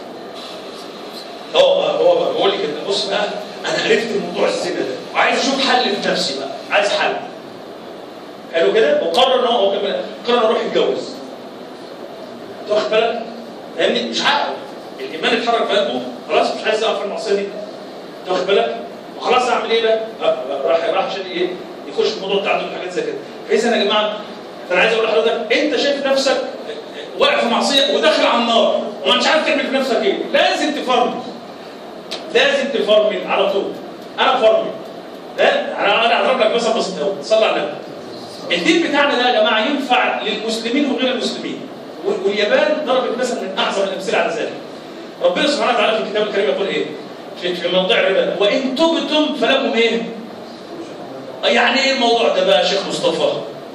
هو هو بيقول لي كده بص بقى انا عرفت موضوع الزنا ده وعايز اشوف حل في نفسي بقى عايز حل قالوا كده وقرر ان هو كمان قرر اروح يتجوز أنت واخد بالك؟ فاهمني؟ مش عاقل الايمان اتحرك في قلبه خلاص مش عايز اقف في المعصيه دي أنت واخد بالك؟ وخلاص اعمل ايه بقى؟ آه، راح راح عشان ايه؟ يخش في موضوع التعدد وحاجات زي كده فاذا يا جماعه انا عايز اقول لحضرتك انت شايف نفسك واقع في معصيه وداخل على النار وما انتش عارف تعمل في نفسك ايه لازم تفرمل لازم تفرمل على طول انا فرمل لا انا انا هضرب لك مثل بسيط قوي صلى على النبي الدين بتاعنا ده يا جماعه ينفع للمسلمين وغير المسلمين وال- واليابان ضربت مثلا من اعظم الامثله على ذلك ربنا سبحانه وتعالى في الكتاب الكريم يقول ايه في في موضوع الربا وان تبتم فلكم ايه يعني ايه الموضوع ده بقى يا شيخ مصطفى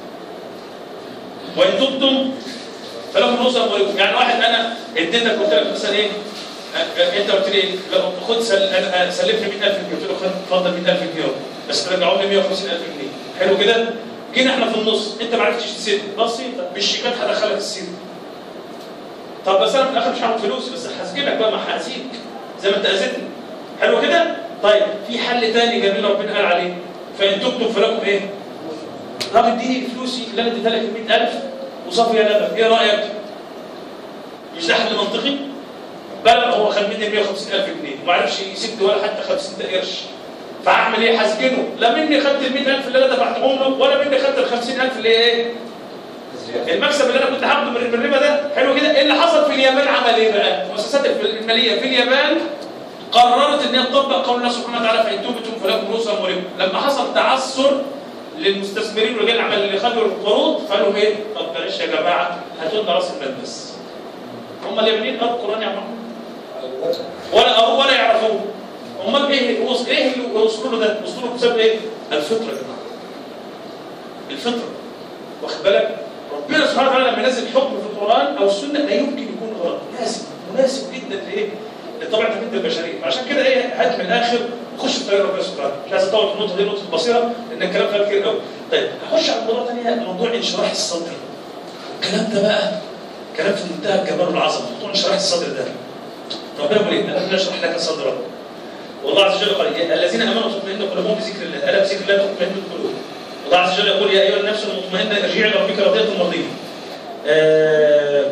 وان تبتم فلكم رؤوس اموالكم يعني واحد انا اديتك قلت لك مثلا ايه أ- انت قلت لي ايه لو خد سل... أنا- سلفني 100000 جنيه قلت له خد اتفضل 100000 جنيه أهو. بس ترجعوا لي 150000 جنيه حلو كده جينا احنا في النص انت ما عرفتش تسد بسيطه بالشيكات هدخلك السجن طب بس انا في الاخر مش هاخد فلوس بس هسجنك بقى ما هأذيك زي ما انت اذيتني حلو كده طيب في حل تاني جميل ربنا قال عليه فان تكتب فلكم ايه طب اديني فلوسي اللي انا اديتها لك 100000 وصافيه لبن ايه رايك مش ده حل منطقي بل هو خد مني 150000 جنيه وما عرفش يسد ولا حتى 50 قرش فاعمل ايه هسجنه لا مني خدت ال 100000 اللي انا دفعتهم له ولا مني خدت ال 50000 اللي ايه المكسب اللي انا كنت هاخده من من الربا ده حلو كده ايه اللي حصل في اليابان عمل ايه بقى المؤسسات الماليه في اليابان قررت ان هي تطبق قول الله سبحانه وتعالى فان تبتم فلكم رؤوس اموالكم لما حصل تعثر للمستثمرين ورجال الاعمال اللي خدوا القروض فقالوا ايه طب بلاش يا جماعه هاتوا لنا راس المال بس هم اليابانيين قروا القران يا عم ولا قروه ولا يعرفوه امال ايه وص- ايه اللي وصلوا له ده وصلوا له بسبب ايه الفطره يا جماعه الفطره واخد بالك ربنا سبحانه وتعالى لما ينزل حكم في القران او السنه لا يمكن يكون غلط لازم مناسب جدا لايه لطبيعه انت البشريه فعشان كده ايه هات من الاخر خش في طريق ربنا سبحانه وتعالى مش عايز اطول في النقطه دي نقطه بصيره لان الكلام فيها كتير قوي طيب هخش على موضوع ثانيه موضوع انشراح الصدر الكلام ده بقى كلام في منتهى الجمال والعظمه موضوع انشراح الصدر ده ربنا يقول ايه؟ ألم نشرح لك صدرك والله عز وجل قال إيه؟ الذين امنوا تطمئن قلوبهم بذكر الله الا بذكر الله تطمئن القلوب الله عز وجل يقول يا ايها النفس المطمئنه ارجعي الى ربك راضيه مرضيه آه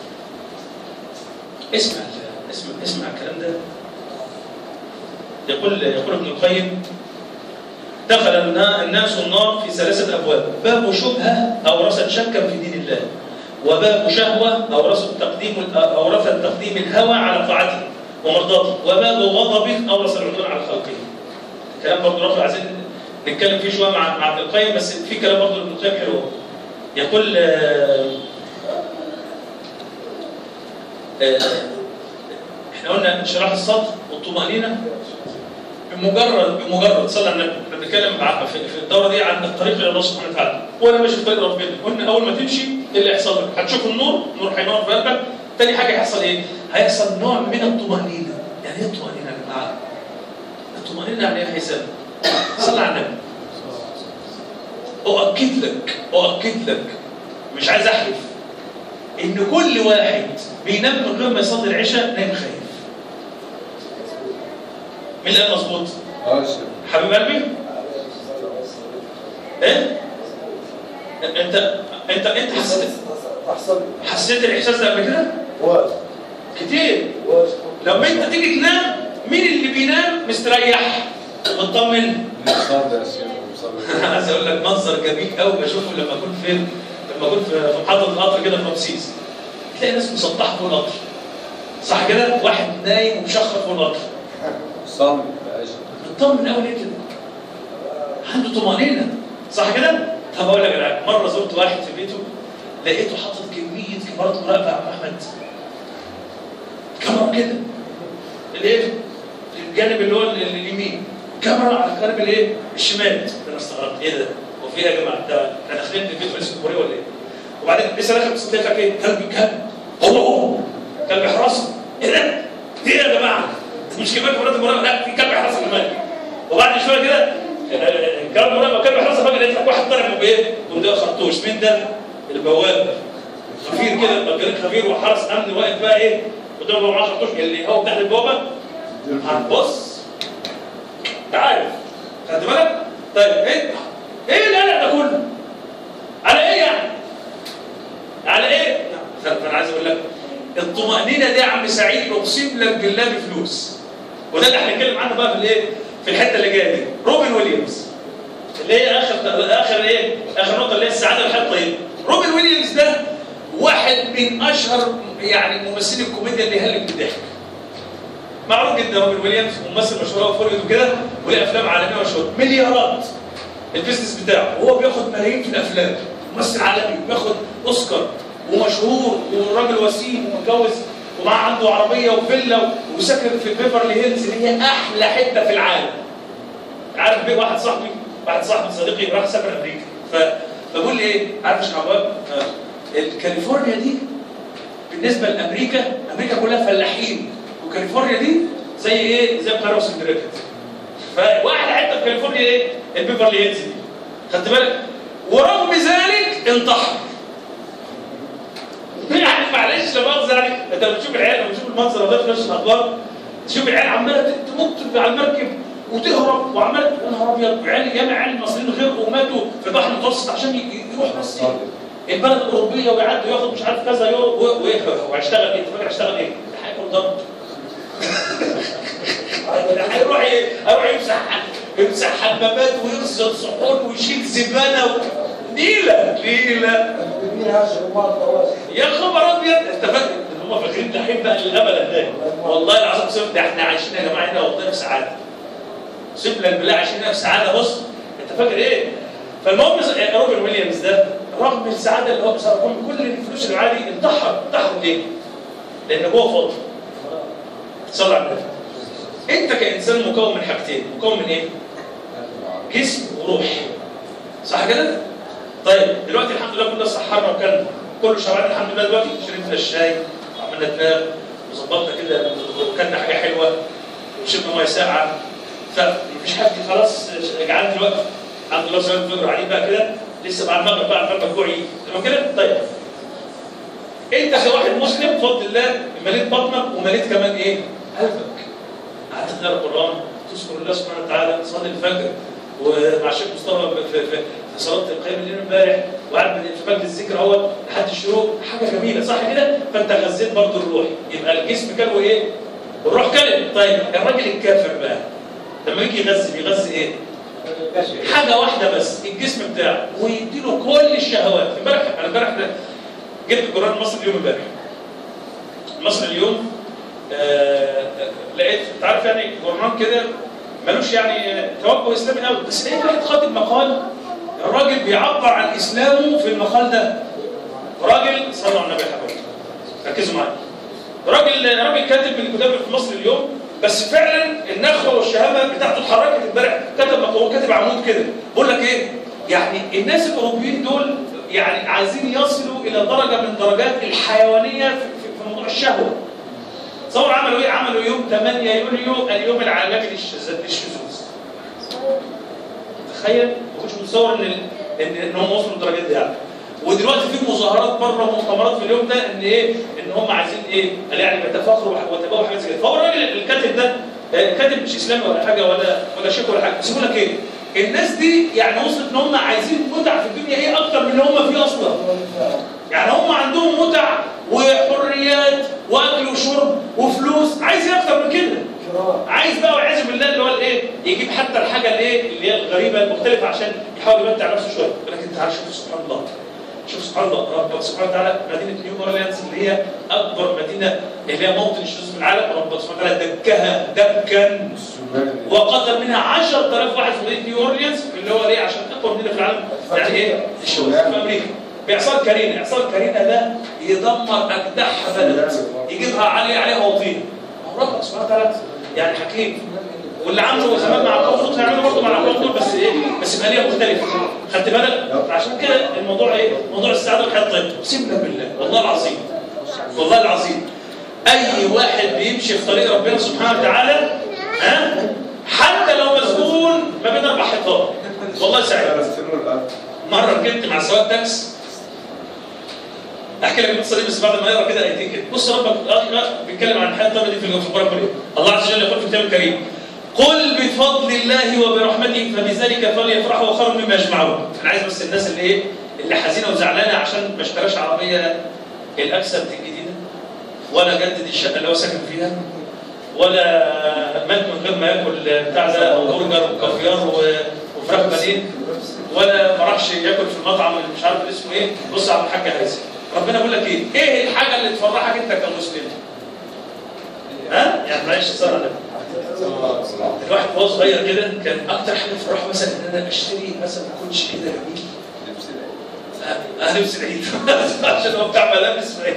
اسمع اسمع اسمع الكلام ده يقول يقول ابن القيم دخل النا- الناس النار في ثلاثة أبواب باب شبهة أورثت شكا في دين الله وباب شهوة أورثت تقديم أورثت تقديم الهوى على طاعته ومرضاته وباب غضب أورث العدوان على خلقه كلام برضه رافع عايزين نتكلم فيه شوية مع مع ابن القيم بس في كلام برضه ابن القيم حلو يقول آه، آه، احنا قلنا انشراح الصدر والطمأنينة بمجرد بمجرد صلى على النبي احنا بنتكلم مع- في في الدوره دي عن الطريق الى الله سبحانه وتعالى وانا ماشي في طريق ربنا قلنا اول ما تمشي ايه اللي هيحصل لك؟ هتشوف النور النور هينور في قلبك تاني حاجه هيحصل ايه؟ هيحصل نوع من الطمانينه يعني ايه الطمانينه يا جماعه؟ الطمانينه يعني ايه يا حسام؟ صلى على النبي اؤكد لك اؤكد لك مش عايز احلف ان كل واحد بينام من غير ما يصلي العشاء نايم خايف مين اللي قال مظبوط؟ اه شيخ حبيب قلبي ايه انت انت انت حسيت احسن حسيت الاحساس ده قبل كده واجب كتير واجب لما انت تيجي تنام مين اللي بينام مستريح مطمن مصاب يا شيخ مصاب عايز اقول لك منظر جميل قوي بشوفه لما كنت فين لما كنت في في محطه القطر كده في رمسيس تلاقي ناس مسطحه فوق القطر صح كده واحد نايم ومشخر فوق القطر صامت يا شيخ مطمن قوي ليه كده عنده طمانينه صح كده طب اقول لك على حاجة. مره زرت واحد في بيته لقيته حاطط كميه كاميرات مراقبه يا عم احمد كاميرا كده الايه الجانب اللي هو ال- اليمين كاميرا على الجانب الايه الشمال انا استغربت ايه ده هو في ايه يا جماعه ده احنا داخلين في البيت في الكوريه ولا ايه وبعدين لسه داخل بس لك ايه كلب كلب هو هو كلب حراسه ايه ده في ايه يا جماعه مش كمان كاميرات المراقبه لا في كلب حراسه كمان وبعد شويه كده كلب مراقبه كلب حراسه فجاه لقيت لك واحد طالع بايه؟ وده خرطوش مين ده؟ البواب خفير كده مجانين خفير وحرس امن واقف بقى ايه قدام ابو 10 اشهر اللي هو تحت البوابه هتبص انت عارف خدت بالك؟ طيب ايه ايه القلق ده كله؟ على ايه يعني؟ على ايه؟ فانا عايز اقول لك الطمأنينة دي يا عم سعيد اقسم لك بالله بفلوس وده اللي هنتكلم عنه بقى في الايه؟ في الحته اللي جايه دي روبن ويليامز اللي هي اخر اخر ايه؟ اخر نقطه اللي هي السعاده الحته دي روبن ويليامز ده واحد من اشهر يعني ممثلي الكوميديا اللي يهلك بالضحك معروف جدا روبن ويليامز ممثل مشهور قوي فوريد وكده وليه افلام عالميه مشهوره مليارات البيزنس بتاعه وهو بياخد ملايين في الافلام ممثل عالمي بياخد اوسكار ومشهور وراجل وسيم ومتجوز ومعاه عنده عربيه وفيلا وساكن في بيفرلي هيلز اللي هي احلى حته في العالم عارف بيه واحد صاحبي واحد صاحبي صديقي راح سافر امريكا فبقول لي ايه عارف يا شعبان كاليفورنيا دي بالنسبه لامريكا امريكا كلها فلاحين وكاليفورنيا دي زي ايه زي القاهره واسكندريه كده فواحد حته في كاليفورنيا ايه البيفرلي هيلز دي خدت بالك ورغم ذلك انتحر يعني معلش لا مؤاخذه يعني انت لما تشوف العيال لما تشوف المنظر ده في نفس الاخبار تشوف العيال عماله تنط على المركب وتهرب وعماله يا نهار ابيض وعيال ياما عيال المصريين غرقوا وماتوا في البحر المتوسط عشان يروح بس البلد الاوروبيه ويعدي وياخد مش عارف كذا يورو وهيشتغل ايه؟ انت فاكر هيشتغل ايه؟ هياكل ضرب هيروح هيروح يمسح يمسح حمامات ويغسل صحون ويشيل زباله و... نيله نيله يا خبر ابيض انت فاكر ان هم فاكرين دحين بقى للابد هناك والله العظيم سيب ده احنا عايشين يا جماعه هنا والله في سعاده سيب لك بالله عايشين هنا في سعاده بص انت فاكر ايه؟ فالمهم روبن ويليامز ده رغم السعاده اللي هو بصراحه كل الفلوس اللي معاه دي انتحر انتحر ليه؟ لان هو فاضي صلى على النبي انت كانسان مكون من حاجتين مكون من ايه؟ جسم وروح صح كده؟ طيب دلوقتي الحمد لله كنا صحرنا وكلنا كله شبعان الحمد لله دلوقتي شربنا الشاي وعملنا دماغ وظبطنا كده وكلنا حاجه حلوه وشربنا ميه ساقعه فمفيش حد خلاص جعان دلوقتي الحمد لله صلاه الفجر عليه بقى كده لسه بعد المغرب بقى الفجر جوعي تمام كده؟ طيب انت كواحد مسلم بفضل الله مليت بطنك ومليت كمان ايه؟ قلبك قعدت تقرا القران تذكر الله سبحانه وتعالى تصلي الفجر ومع الشيخ مصطفى في, في, في صلاه القيام الليل امبارح وقاعد في مجلس الذكر اهوت لحد الشروق حاجه جميله صح كده؟ فانت غذيت برضه الروح يبقى الجسم كله ايه؟ الروح كلم طيب الراجل الكافر بقى لما يجي يغذي بيغذي ايه؟ حاجه واحده بس الجسم بتاعه ويديله كل الشهوات امبارح انا امبارح جبت الجران المصري اليوم امبارح المصري اليوم آه لقيت انت عارف يعني جورنال كده ملوش يعني توجه اسلامي قوي بس لقيت واحد خاطب مقال الراجل بيعبر عن اسلامه في المقال ده راجل صلوا على النبي يا حبايبي ركزوا معايا راجل راجل كاتب من الكتاب في مصر اليوم بس فعلا النخوه والشهامه بتاعته اتحركت امبارح كتب مقال كاتب عمود كده بقول لك ايه يعني الناس الاوروبيين دول يعني عايزين يصلوا الى درجه من درجات الحيوانيه في, في موضوع الشهوه تصور عملوا ايه؟ عملوا يوم 8 يوليو اليوم العالمي للشذوذ. تخيل ما كنتش متصور ان ان ان هم وصلوا للدرجات دي يعني. ودلوقتي في مظاهرات بره مؤتمرات في اليوم ده ان ايه؟ ان هم عايزين ايه؟ قال يعني بيتفاخروا وتبقوا حاجات زي كده. فهو الراجل الكاتب ده كاتب مش اسلامي ولا حاجه ولا ولا شيخ ولا حاجه، بس يقول لك ايه؟ الناس دي يعني وصلت ان هم عايزين متع في الدنيا ايه اكتر من اللي هم فيه اصلا. يعني هم عندهم متع وحريات واكل وشرب وفلوس عايز ايه اكتر من كده عايز بقى والعياذ بالله اللي هو الايه يجيب حتى الحاجه الايه اللي هي الغريبه المختلفه عشان يحاول يمتع نفسه شويه ولكن تعال شوف سبحان الله شوف سبحان الله ربنا سبحانه وتعالى مدينه نيو اورليانز اللي هي اكبر مدينه اللي هي موطن الشذوذ في العالم ربنا سبحانه وتعالى دكها دكا وقتل منها 10000 واحد في مدينه نيو اورليانز اللي هو ليه عشان اقوى مدينه في العالم يعني ايه الشذوذ في امريكا باعصار كارينا اعصار كارينا ده يدمر اجدعها بلد يجيبها عليه عليها وطين ربنا سبحانه وتعالى يعني حكيم واللي عمله زمان مع القوم لوط هيعمله برضه مع القوم دول بس ايه بس بآلية مختلفة خدت بالك عشان كده الموضوع ايه موضوع السعادة والحياة الطيبة اقسم بالله والله العظيم والله العظيم اي واحد بيمشي في طريق ربنا سبحانه وتعالى ها حتى لو مسجون ما بين اربع حيطان والله سعيد مره ركبت مع سواق تاكس احكي لك القصه دي بس بعد ما اقرا كده ايتين كده بص ربك آه، بيتكلم عن الحياه الطيبه دي في القران الكريم الله عز وجل يقول في الكتاب الكريم قل بفضل الله وبرحمته فبذلك فليفرحوا وخير مما يجمعون انا عايز بس الناس اللي ايه اللي حزينه وزعلانه عشان ما اشتراش عربيه الاكسنت الجديده ولا جدد الشقه اللي هو ساكن فيها ولا مات من غير ما ياكل بتاع ده برجر وكافيار و- وفراخ بانيه ولا ما راحش ياكل في المطعم اللي مش عارف اسمه ايه بص على الحاج هيثم ربنا بيقول لك ايه؟ ايه الحاجه اللي تفرحك انت كمسلم؟ ها؟ يعني معلش صار على الواحد وهو صغير كده كان اكتر حاجه تفرحه مثلا ان انا اشتري مثلا كوتش كده جميل لبس العيد آه، لبس العيد عشان هو بتاع ملابس ايام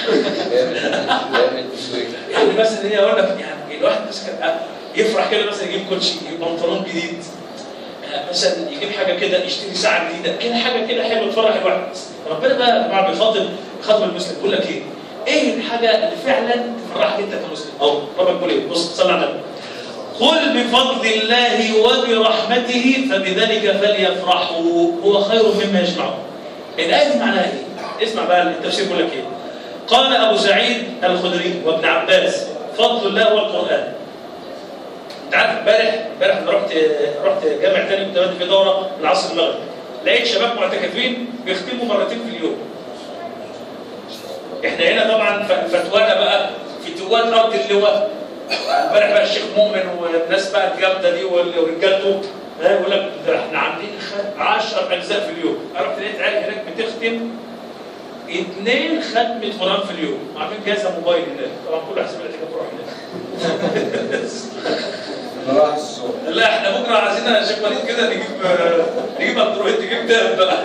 ايام التسويق يعني مثلا هي اقول لك يعني الواحد بس كان يفرح كده مثلا يجيب كوتشي يجيب بنطلون جديد آه، مثلا يجيب حاجه كده يشتري ساعه جديده كده حاجه كده حلوه تفرح الواحد ربنا بقى يا جماعه بيخاطب بيخاطب المسلم بيقول لك ايه؟ ايه الحاجه اللي فعلا تفرحك انت كمسلم؟ او ربنا بيقول ايه؟ بص صلى على النبي قل بفضل الله وبرحمته فبذلك فليفرحوا هو خير مما يجمعون. الآية دي معناها إيه؟ اسمع بقى التفسير بيقول لك إيه؟ قال أبو سعيد الخدري وابن عباس فضل الله هو القرآن. أنت عارف امبارح امبارح أنا رحت رحت جامع تاني كنت بادئ في دورة من عصر المغرب. لقيت شباب معتكفين بيختموا مرتين في اليوم. احنا هنا طبعا ف- فتوانا بقى فتوات ارض اللواء امبارح بقى الشيخ مؤمن والناس بقى الجامده دي وال- ورجالته ها، يقول لك ده احنا عاملين 10 اجزاء في اليوم انا رحت لقيت عيال هناك بتختم اثنين ختمة قرآن في اليوم عاملين جهاز موبايل هناك طبعا كل حسب الاعتكاف تروح هناك انا رايح السوق لا احنا بكره عايزين يا شيخ وليد كده نجيب نجيب اندرويد نجيب دهب بقى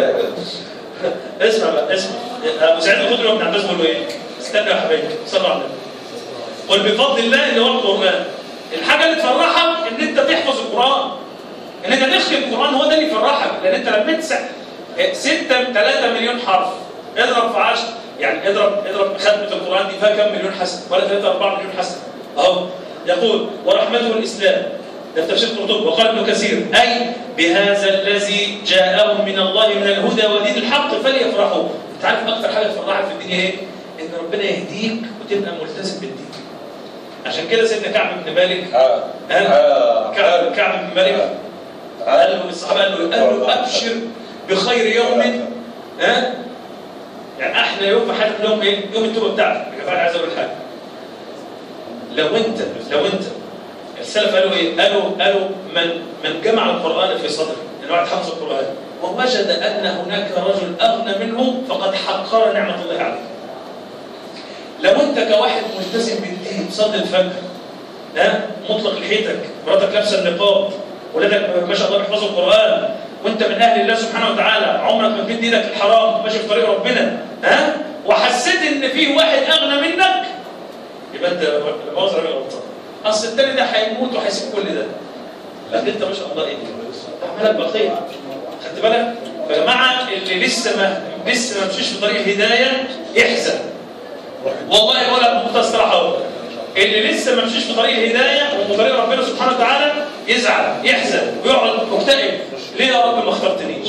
اسمع بقى اسمع ابو سعيد الخدري وابن عباس بيقولوا ايه؟ استنى يا حبايبي صلوا على النبي قل بفضل الله اللي هو القران الحاجه اللي تفرحك ان انت تحفظ القران ان انت تختم القران هو ده اللي يفرحك لان انت لما تسع 6 3 مليون حرف اضرب في 10 يعني اضرب اضرب ختمه القران دي فيها كم مليون حسنه ولا 3 4 مليون حسنه اهو يقول ورحمته الاسلام ده في تفسير قرطبي وقال ابن كثير اي بهذا الذي جاءهم من الله من الهدى ودين الحق فليفرحوا انت عارف اكتر حاجه تفرحك في الدنيا ايه؟ ان ربنا يهديك وتبقى ملتزم بالدين عشان كده سيدنا كعب بن مالك ها ها؟ كعب كعب بن مالك قال له الصحابه قال له قال له ابشر بخير يوم ها يعني احلى يوم في حياتك يوم ايه؟ يوم التوبه بتاعتك يا جماعه عايز اقول حاجه لو انت لو انت السلف قالوا ايه؟ قالوا قالوا من من جمع القران في صدره يعني واحد حفظ القران ووجد ان هناك رجل اغنى منه فقد حقر نعمه الله عليه. لو انت كواحد ملتزم بالدين صلي الفجر ها مطلق لحيتك مراتك لابسه النقاب ولادك ما شاء الله بيحفظوا القران وانت من اهل الله سبحانه وتعالى عمرك ما تمد ايدك الحرام ماشي في طريق ربنا ها وحسيت ان في واحد اغنى منك يبقى انت لا مؤاخذه راجل غلطان اصل التاني ده هيموت وهيسيب كل ده لكن انت ما شاء الله ايه اعمالك بقيه خدت بالك فيا جماعه اللي لسه ما لسه ما مشيش في طريق الهدايه يحزن والله بقول لك بمنتهى الصراحه اهو اللي لسه ما مشيش في طريق الهدايه وفي طريق ربنا سبحانه وتعالى يزعل يحزن ويقعد مكتئب ليه يا رب ما اخترتنيش؟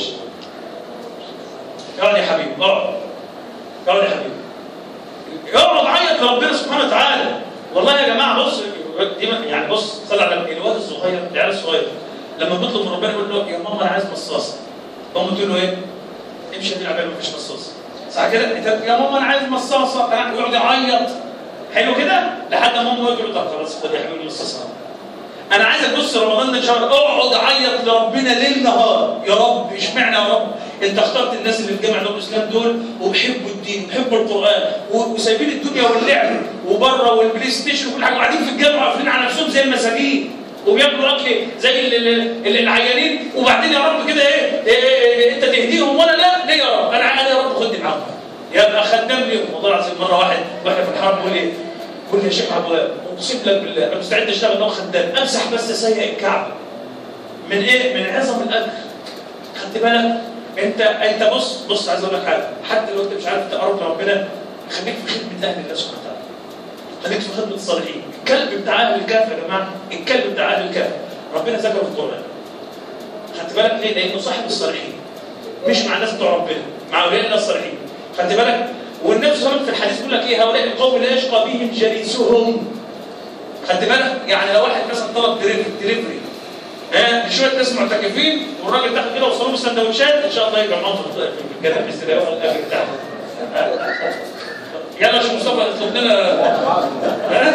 اقعد يا حبيبي اقعد اقعد يا حبيبي اقعد عيط لربنا سبحانه وتعالى والله يا جماعه بص دي ما- يعني بص صلى على النبي الواد الصغير العيال الصغير لما بيطلب من ربنا يقول له يا ماما انا عايز مصاصه ماما تقول له ايه؟ امشي يا عبال مفيش مصاصه صح كده؟ انت يا ماما انا عايز مصاصه يقعد يعيط حلو كده؟ لحد ما ماما تقول له طب خلاص خد يا حبيبي المصاصه انا عايزك بص رمضان ده شهر اقعد عيط لربنا ليل نهار يا رب اشمعنى يا رب انت اخترت الناس اللي في جامع دول الاسلام دول وبيحبوا الدين وبيحبوا القران و- وسايبين الدنيا واللعب وبره والبلاي ستيشن وكل حاجه وقاعدين في الجامع قافلين على نفسهم زي المساجين وبياكلوا اكل زي ال- ال- ال- العيانين وبعدين يا رب كده ايه, إيه, إيه, إيه انت تهديهم وانا لا ليه يا رب انا انا يا رب خدني معاهم يبقى خدام ليهم والله العظيم مره واحد واحنا في الحرب بيقول ايه قول لي يا شيخ عبد الوهاب اقسم لك بالله انا مستعد اشتغل نوع خدام امسح بس سيء الكعبه من ايه؟ من عظم الاجر خدت بالك؟ انت انت بص بص عايز اقول لك حاجه حتى لو انت مش عارف تقرب لربنا خليك في خدمه اهل الله سبحانه وتعالى خليك في خدمه الصالحين الكلب بتاع اهل الكهف يا جماعه الكلب بتاع اهل الكهف ربنا ذكره في القران خدت بالك ليه؟ لانه صاحب الصالحين مش مع الناس بتوع ربنا مع اولياء الله الصالحين خدت بالك والنبي صلى الله عليه وسلم في الحديث بيقول لك ايه هؤلاء القوم لا يشقى بهم جليسهم خدت بالك يعني لو واحد مثلا طلب دليفري ها شويه ناس معتكفين والراجل داخل كده وصلوا له سندوتشات ان شاء الله يبقى معاهم في الجنة الاستدامه والاجر بتاعهم يلا يا شيخ مصطفى اطلب لنا ها؟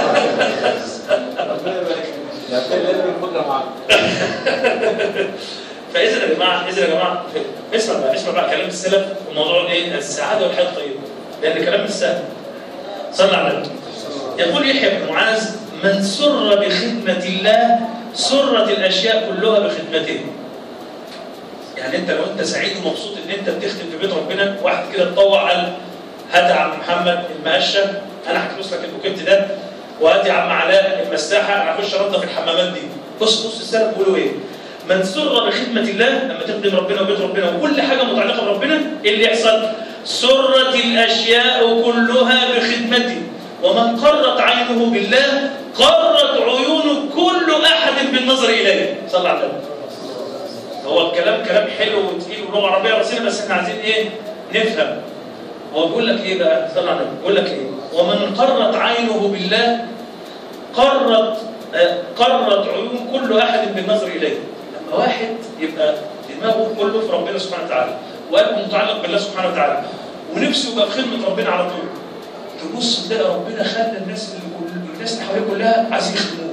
فاذا يا جماعه اذا يا جماعه اسمع بقى اسمع بقى كلام السلف وموضوع ايه السعاده والحياه الطيبه لان كلام مش سهل صلى على النبي يقول يحيى بن معاذ من سر بخدمه الله سرت الاشياء كلها بخدمته يعني انت لو انت سعيد ومبسوط ان انت بتخدم في بيت ربنا واحد كده اتطوع قال هات يا عم محمد المقشه انا هكنس لك البوكيت ده وهات يا عم علاء المساحه انا هخش انضف الحمامات دي بص بص السلف بيقولوا ايه من سر بخدمه الله لما تخدم ربنا وبيت ربنا وكل حاجه متعلقه بربنا ايه اللي يحصل؟ سرت الاشياء كلها بخدمته ومن قرت عينه بالله قرت عيون كل احد بالنظر اليه صلى الله عليه وسلم هو الكلام كلام حلو وتقيل ولغه عربيه رصينه بس احنا عايزين ايه نفهم هو بيقول لك ايه بقى صلى الله عليه وسلم بيقول لك ايه ومن قرت عينه بالله قرت آه قرت عيون كل احد بالنظر اليه لما واحد يبقى دماغه كله في ربنا سبحانه وتعالى وقلبه متعلق بالله سبحانه وتعالى ونفسه يبقى في خدمه ربنا على طول تبص تلاقي ربنا خلى الناس اللي كل الناس اللي حواليه كلها عايزين يخدموه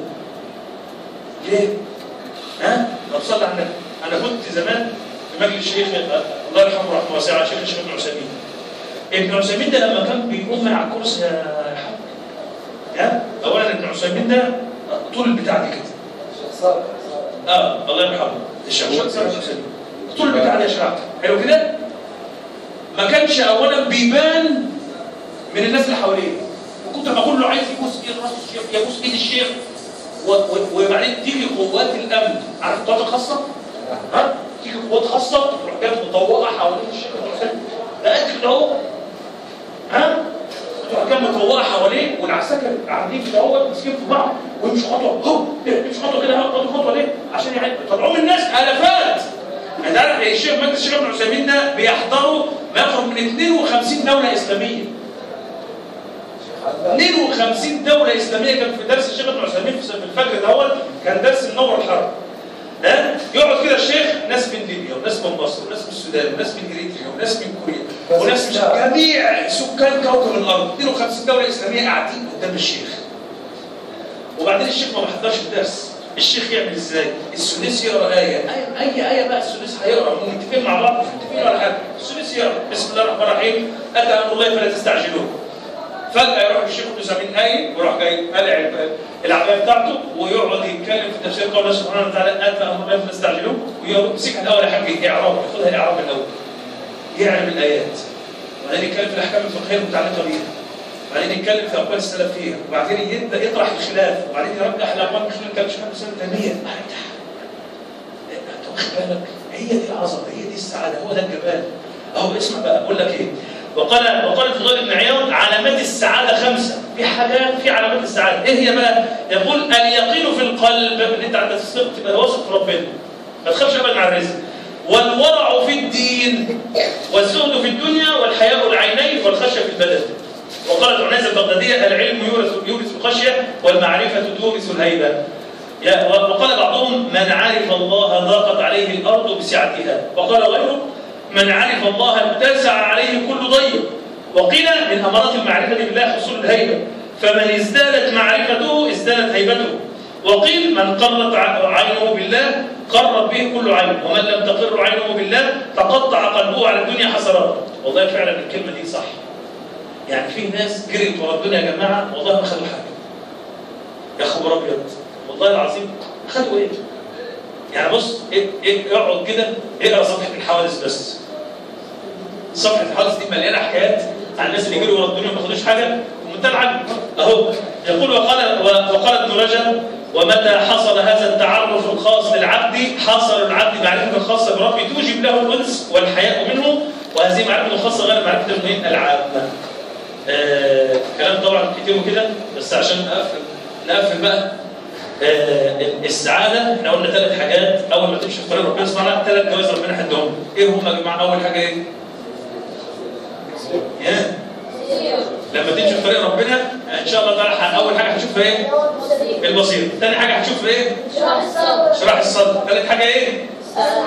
ليه؟ ها؟ طب صلي على النبي انا كنت زمان في مجلس الشيخ الله يرحمه رحمه واسعه شيخ الشيخ ابن عثيمين ابن عثيمين ده لما كان بيقوم من على الكرسي يا حاج ها اولا ابن عثيمين ده طول البتاع دي كده اه الله يرحمه الشيخ ابن عثيمين طول البتاع دي يا شباب حلو كده ما كانش اولا بيبان من الناس اللي حواليه وكنت بقول له عايز يبوس ايد راس الشيخ يبوس ايد الشيخ وبعدين تيجي قوات الامن عارف القوات الخاصه؟ ها؟ تيجي قوات خاصه تروح جايه مطوقه حوالين الشيخ الحسين ده قد كده اهو ها؟ تروح جايه مطوقه حواليه والعساكر قاعدين كده اهو ماسكين في بعض ويمشوا خطوه هو يمشوا خطوه كده اهو خطوه خطوه ليه؟ عشان يعني طلعوا من الناس الافات انت عارف الشيخ مجلس الشيخ ابن عثيمين ده بيحضروا ما يقرب من 52 دوله اسلاميه 52 دولة إسلامية كان في درس الشيخ ابن عثيمين في الفجر دوت كان درس منور الحرب ها يقعد كده الشيخ ناس من ليبيا وناس من مصر وناس من السودان وناس من اريتريا وناس من كوريا وناس من جميع سكان كوكب الارض 52 دولة إسلامية قاعدين قدام الشيخ وبعدين الشيخ ما بيحضرش الدرس الشيخ يعمل ازاي؟ السديس يقرا آية أي, أي آية بقى السديس هيقرا متفقين مع بعض مش متفقين ولا حاجة السديس يقرا بسم الله الرحمن الرحيم أتى أمر الله فلا تستعجلوه فجأة يروح الشيخ ابن سامين قايم ويروح جاي قلع العباية بتاعته ويقعد يتكلم في تفسير قول الله سبحانه وتعالى أتى أمر الله فلا تستعجلوه ويمسكها الأول يا حاج إعراب ياخدها الإعراب الأول يعلم الآيات وبعدين يتكلم في الأحكام الفقهية المتعلقة بيها وبعدين يتكلم في أقوال السلف فيها وبعدين يبدأ يطرح الخلاف وبعدين يرجح الأقوال من خلال كلام الشيخ ابن سامين تيمية أنت واخد بالك هي دي العظمة هي دي السعادة هو ده الجمال أهو اسمع بقى أقول لك إيه وقال وقال الفضيل بن عياض علامات السعاده خمسه في حاجات في علامات السعاده ايه هي بقى يقول اليقين في القلب ان انت عندك الصدق تبقى واثق في ربنا ما تخافش ابدا على الرزق والورع في الدين والزهد في الدنيا والحياء العينين والخشيه في البدن وقالت عنيزه البغداديه العلم يورث يورث الخشيه والمعرفه تورث الهيبه وقال بعضهم من عرف الله ضاقت عليه الارض بسعتها وقال غيره من عرف الله اتسع عليه كل ضيق وقيل من امارات المعرفه بالله حصول الهيبه فمن ازدادت معرفته ازدادت هيبته وقيل من قرت عينه بالله قرت به كل عين ومن لم تقر عينه بالله تقطع قلبه على الدنيا حسرات والله فعلا الكلمه دي صح يعني في ناس جريت ورا الدنيا يا جماعه والله ما خدوا حاجه يا خبر ابيض والله العظيم خدوا ايه يعني بص ايه ايه اقعد كده اقرا صفحه الحوادث بس صفحه الحوادث دي مليانه حكايات عن الناس اللي جروا ورا الدنيا وما خدوش حاجه ومنتهى العجب اهو يقول وقال وقال ابن رجب ومتى حصل هذا التعرف الخاص للعبد حصل العبد معرفه خاصه بربه توجب له الانس والحياء منه وهذه معرفه خاصه غير معرفه المهم العامه. آه كلام طبعا كتير وكده بس عشان نقفل نقفل بقى آه السعاده احنا قلنا ثلاث حاجات اول ما تمشي في طريق ربنا سبحانه وتعالى ثلاث جوائز ربنا حدهم ايه هم يا جماعه اول حاجه ايه؟ يا لما تمشي في طريق ربنا ان شاء الله تعالى اول حاجه هتشوف ايه؟ البصيره، ثاني حاجه هتشوف ايه؟ شرح الصدر شرح الصدر، ثالث حاجه ايه؟